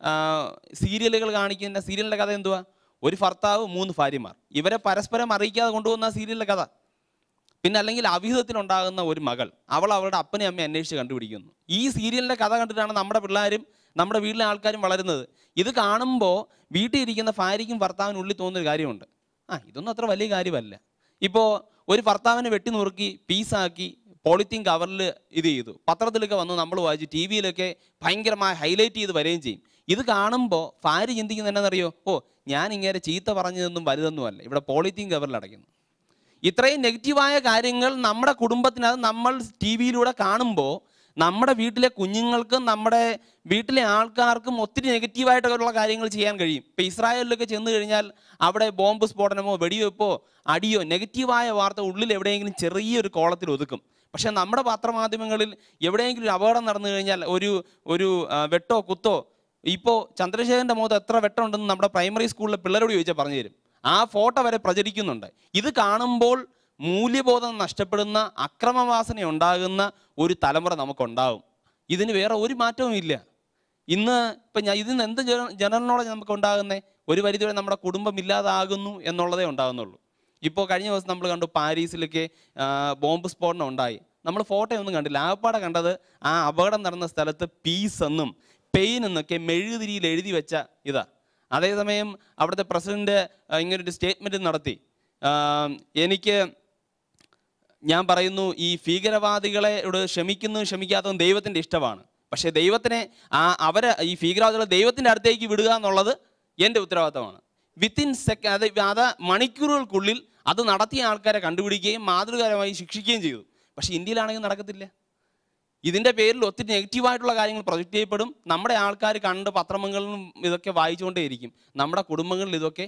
സീരിയലുകൾ കാണിക്കുന്ന സീരിയലിൻ്റെ കഥ എന്തുവാ ഒരു ഭർത്താവ് മൂന്ന് ഭാര്യമാർ ഇവരെ പരസ്പരം അറിയിക്കാതെ കൊണ്ടുപോകുന്ന ആ സീരിയലിൻ്റെ കഥ പിന്നെ അല്ലെങ്കിൽ അവിഹിതത്തിലുണ്ടാകുന്ന ഒരു മകൾ അവൾ അവളുടെ അപ്പനെ അമ്മയെ അന്വേഷിച്ച് കണ്ടുപിടിക്കുന്നു ഈ സീരിയലിൻ്റെ കഥ കണ്ടിട്ടാണ് നമ്മുടെ പിള്ളേരും നമ്മുടെ വീട്ടിലെ ആൾക്കാരും വളരുന്നത് ഇത് കാണുമ്പോൾ വീട്ടിൽ ഇരിക്കുന്ന ഭാര്യയ്ക്കും ഭർത്താവിനും ഉള്ളിൽ തോന്നുന്നൊരു കാര്യമുണ്ട് ആ ഇതൊന്നും അത്ര വലിയ കാര്യമല്ല ഇപ്പോൾ ഒരു ഭർത്താവിനെ വെട്ടി നുറുക്കി പീസാക്കി പോളിത്തീൻ കവറിൽ ഇത് ചെയ്തു പത്രത്തിലൊക്കെ വന്നു നമ്മൾ വായിച്ചു ടി വിയിലൊക്കെ ഭയങ്കരമായി ഹൈലൈറ്റ് ചെയ്ത് വരികയും ചെയ്യും ഇത് കാണുമ്പോൾ ഭാര്യ ചിന്തിക്കുന്നത് എന്നാണെന്നറിയോ ഓ ഞാൻ ഇങ്ങനെ ചീത്ത പറഞ്ഞതൊന്നും വലുതൊന്നുമല്ല ഇവിടെ പോളിത്തീൻ കവറിൽ അടയ്ക്കുന്നു ഇത്രയും നെഗറ്റീവായ കാര്യങ്ങൾ നമ്മുടെ കുടുംബത്തിനകത്ത് നമ്മൾ ടി വിയിലൂടെ കാണുമ്പോൾ നമ്മുടെ വീട്ടിലെ കുഞ്ഞുങ്ങൾക്കും നമ്മുടെ വീട്ടിലെ ആൾക്കാർക്കും ഒത്തിരി നെഗറ്റീവായിട്ടുള്ള കാര്യങ്ങൾ ചെയ്യാൻ കഴിയും ഇപ്പം ഇസ്രായേലിലൊക്കെ ചെന്ന് കഴിഞ്ഞാൽ അവിടെ ബോംബ് സ്ഫോടനമോ വെടിവെപ്പോ അടിയോ നെഗറ്റീവായ വാർത്ത ഉള്ളിൽ എവിടെയെങ്കിലും ചെറിയൊരു കോളത്തിൽ ഒതുക്കും പക്ഷേ നമ്മുടെ പത്രമാധ്യമങ്ങളിൽ എവിടെയെങ്കിലും ഒരു അപകടം നടന്നു കഴിഞ്ഞാൽ ഒരു ഒരു ആ, വെട്ടോ കുത്തോ ഇപ്പോൾ ചന്ദ്രശേഖരൻ്റെ മുഖത്ത് എത്ര വെട്ടമുണ്ടെന്ന് നമ്മുടെ പ്രൈമറി സ്കൂളിലെ പിള്ളേരോട് ചോദിച്ചാൽ പറഞ്ഞു തരും ആ ഫോട്ടോ വരെ പ്രചരിക്കുന്നുണ്ട് ഇത് കാണുമ്പോൾ മൂല്യബോധം നഷ്ടപ്പെടുന്ന അക്രമവാസന ഉണ്ടാകുന്ന ഒരു തലമുറ നമുക്കുണ്ടാകും ഇതിന് വേറെ ഒരു മാറ്റവും ഇല്ല ഇന്ന് ഇപ്പം ഞാൻ ഇതിൽ നിന്ന് എന്ത് ജനറൽ നോളജ് നമുക്ക് ഉണ്ടാകുന്നേ ഒരു പരിധിവരെ നമ്മുടെ കുടുംബം ഇല്ലാതാകുന്നു എന്നുള്ളതേ ഉണ്ടാകുന്നുള്ളൂ ഇപ്പോൾ കഴിഞ്ഞ ദിവസം നമ്മൾ കണ്ടു പാരീസിലൊക്കെ ആ, ബോംബ് സ്ഫോടനം ഉണ്ടായി നമ്മൾ ഫോട്ടോ ഒന്നും കണ്ടില്ല ആകപ്പാടെ കണ്ടത് ആ അപകടം നടന്ന സ്ഥലത്ത് പീസ് എന്നും പെയിൻ എന്നൊക്കെ മെഴുകുതിരിയിൽ എഴുതി വെച്ച ഇതാ അതേസമയം അവിടുത്തെ പ്രസിഡന്റ് ആ, ഇങ്ങനൊരു സ്റ്റേറ്റ്മെൻറ്റ് നടത്തി ആ, എനിക്ക് ഞാൻ പറയുന്നു ഈ ഭീകരവാദികളെ ക്ഷമിക്കുന്നതും ക്ഷമിക്കാത്തതും ദൈവത്തിൻ്റെ ഇഷ്ടമാണ് പക്ഷേ ദൈവത്തിനെ ആ അവരെ ഈ ഭീകരവാദികളെ ദൈവത്തിൻ്റെ അടുത്തേക്ക് വിടുക എന്നുള്ളത് എൻ്റെ ഉത്തരവാദിത്തമാണ് വിത്തിൻ സെക്ക അത് അത് മണിക്കൂറുകൾക്കുള്ളിൽ അത് നടത്തിയ ആൾക്കാരെ കണ്ടുപിടിക്കുകയും മാതൃകാരമായി ശിക്ഷിക്കുകയും ചെയ്തു പക്ഷേ ഇന്ത്യയിലാണെങ്കിൽ നടക്കത്തില്ല ഇതിൻ്റെ പേരിൽ ഒത്തിരി നെഗറ്റീവായിട്ടുള്ള കാര്യങ്ങൾ പ്രൊജക്റ്റ് ചെയ്യപ്പെടും നമ്മുടെ ആൾക്കാർ കണ്ട് പത്രങ്ങളിലും ഇതൊക്കെ വായിച്ചുകൊണ്ടേയിരിക്കും നമ്മുടെ കുടുംബങ്ങളിൽ ഇതൊക്കെ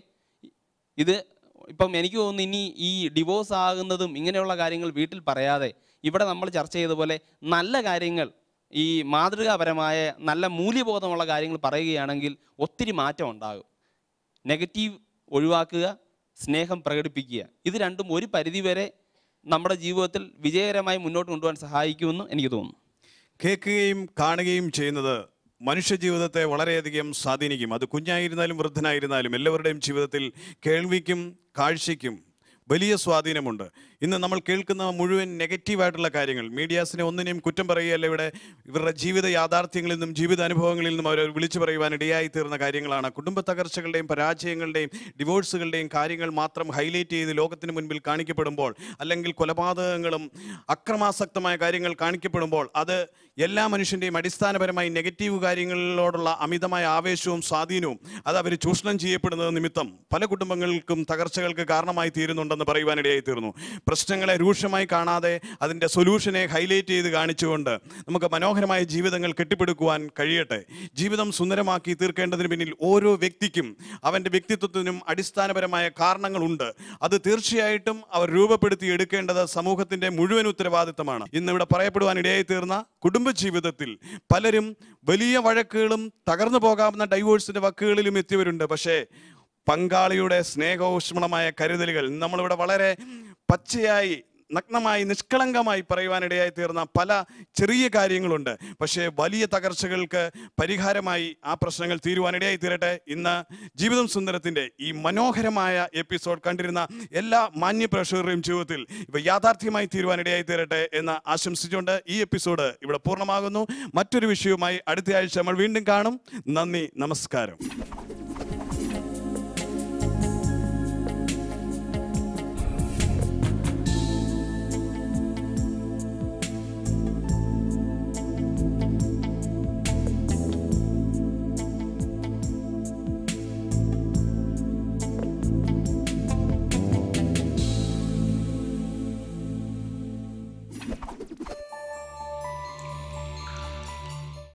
ഇത് ഇപ്പം എനിക്ക് തോന്നുന്നു ഇനി ഈ ഡിവോഴ്സ് ആകുന്നതും ഇങ്ങനെയുള്ള കാര്യങ്ങൾ വീട്ടിൽ പറയാതെ ഇവിടെ നമ്മൾ ചർച്ച ചെയ്ത പോലെ നല്ല കാര്യങ്ങൾ ഈ മാതൃകാപരമായ നല്ല മൂല്യബോധമുള്ള കാര്യങ്ങൾ പറയുകയാണെങ്കിൽ ഒത്തിരി മാറ്റം ഉണ്ടാകും നെഗറ്റീവ് ഒഴിവാക്കുക സ്നേഹം പ്രകടിപ്പിക്കുക ഇത് രണ്ടും ഒരു പരിധിവരെ നമ്മുടെ ജീവിതത്തിൽ വിജയകരമായി മുന്നോട്ട് കൊണ്ടുപോകാൻ സഹായിക്കുമെന്ന് എനിക്ക് തോന്നുന്നു കേൾക്കുകയും കാണുകയും ചെയ്യുന്നത് മനുഷ്യ ജീവിതത്തെ വളരെയധികം സ്വാധീനിക്കും അത് കുഞ്ഞായിരുന്നാലും വൃദ്ധനായിരുന്നാലും എല്ലാവരുടെയും ജീവിതത്തിൽ കേൾവിക്കും കാഴ്ചയ്ക്കും വലിയ സ്വാധീനമുണ്ട് ഇന്ന് നമ്മൾ കേൾക്കുന്ന മുഴുവൻ നെഗറ്റീവായിട്ടുള്ള കാര്യങ്ങൾ മീഡിയാസിനെ ഒന്നിനെയും കുറ്റം പറയുകയല്ല ഇവിടെ ഇവരുടെ ജീവിത യാഥാർത്ഥ്യങ്ങളിൽ നിന്നും ജീവിത അനുഭവങ്ങളിൽ നിന്നും അവർ വിളിച്ചു പറയുവാൻ ഇടയായി തീർന്ന കാര്യങ്ങളാണ് കുടുംബ തകർച്ചകളുടെയും പരാജയങ്ങളുടെയും ഡിവോഴ്സുകളുടെയും കാര്യങ്ങൾ മാത്രം ഹൈലൈറ്റ് ചെയ്ത് ലോകത്തിന് മുൻപിൽ കാണിക്കപ്പെടുമ്പോൾ അല്ലെങ്കിൽ കൊലപാതകങ്ങളും അക്രമാസക്തമായ കാര്യങ്ങൾ കാണിക്കപ്പെടുമ്പോൾ അത് എല്ലാ മനുഷ്യൻ്റെയും അടിസ്ഥാനപരമായി നെഗറ്റീവ് കാര്യങ്ങളിലോടുള്ള അമിതമായ ആവേശവും സ്വാധീനവും അത് അവർ ചൂഷണം ചെയ്യപ്പെടുന്നത് നിമിത്തം പല കുടുംബങ്ങൾക്കും തകർച്ചകൾക്ക് കാരണമായി തീരുന്നുണ്ടെന്ന് പറയുവാനിടയായി തീർന്നു പ്രശ്നങ്ങളെ രൂക്ഷമായി കാണാതെ അതിൻ്റെ സൊല്യൂഷനെ ഹൈലൈറ്റ് ചെയ്ത് കാണിച്ചുകൊണ്ട് നമുക്ക് മനോഹരമായ ജീവിതങ്ങൾ കെട്ടിപ്പടുക്കുവാൻ കഴിയട്ടെ ജീവിതം സുന്ദരമാക്കി തീർക്കേണ്ടതിന് പിന്നിൽ ഓരോ വ്യക്തിക്കും അവൻ്റെ വ്യക്തിത്വത്തിനും അടിസ്ഥാനപരമായ കാരണങ്ങളുണ്ട് അത് തീർച്ചയായിട്ടും അവർ രൂപപ്പെടുത്തി എടുക്കേണ്ടത് സമൂഹത്തിൻ്റെ മുഴുവൻ ഉത്തരവാദിത്തമാണ് ഇന്ന് ഇവിടെ പറയപ്പെടുവാൻ ഇടയായി തീർന്ന കുടുംബജീവിതത്തിൽ പലരും വലിയ വഴക്കുകളും തകർന്നു പോകാവുന്ന ഡൈവോഴ്സിൻ്റെ വക്കുകളിലും എത്തിയവരുണ്ട് പക്ഷേ പങ്കാളിയുടെ സ്നേഹോഷ്മളമായ കരുതലുകൾ നമ്മളിവിടെ വളരെ പച്ചയായി നഗ്നമായി നിഷ്കളങ്കമായി പറയുവാനിടയായി തീർന്ന പല ചെറിയ കാര്യങ്ങളുണ്ട് പക്ഷേ വലിയ തകർച്ചകൾക്ക് പരിഹാരമായി ആ പ്രശ്നങ്ങൾ തീരുവാനിടയായി തീരട്ടെ ഇന്ന് ജീവിതം സുന്ദരത്തിൻ്റെ ഈ മനോഹരമായ എപ്പിസോഡ് കണ്ടിരുന്ന എല്ലാ മാന്യ പ്രേക്ഷകരുടെയും ജീവിതത്തിൽ ഇവ യാഥാർത്ഥ്യമായി തീരുവാനിടയായി തീരട്ടെ എന്ന് ആശംസിച്ചുകൊണ്ട് ഈ എപ്പിസോഡ് ഇവിടെ പൂർണ്ണമാകുന്നു മറ്റൊരു വിഷയവുമായി അടുത്ത ആഴ്ച നമ്മൾ വീണ്ടും കാണും നന്ദി നമസ്കാരം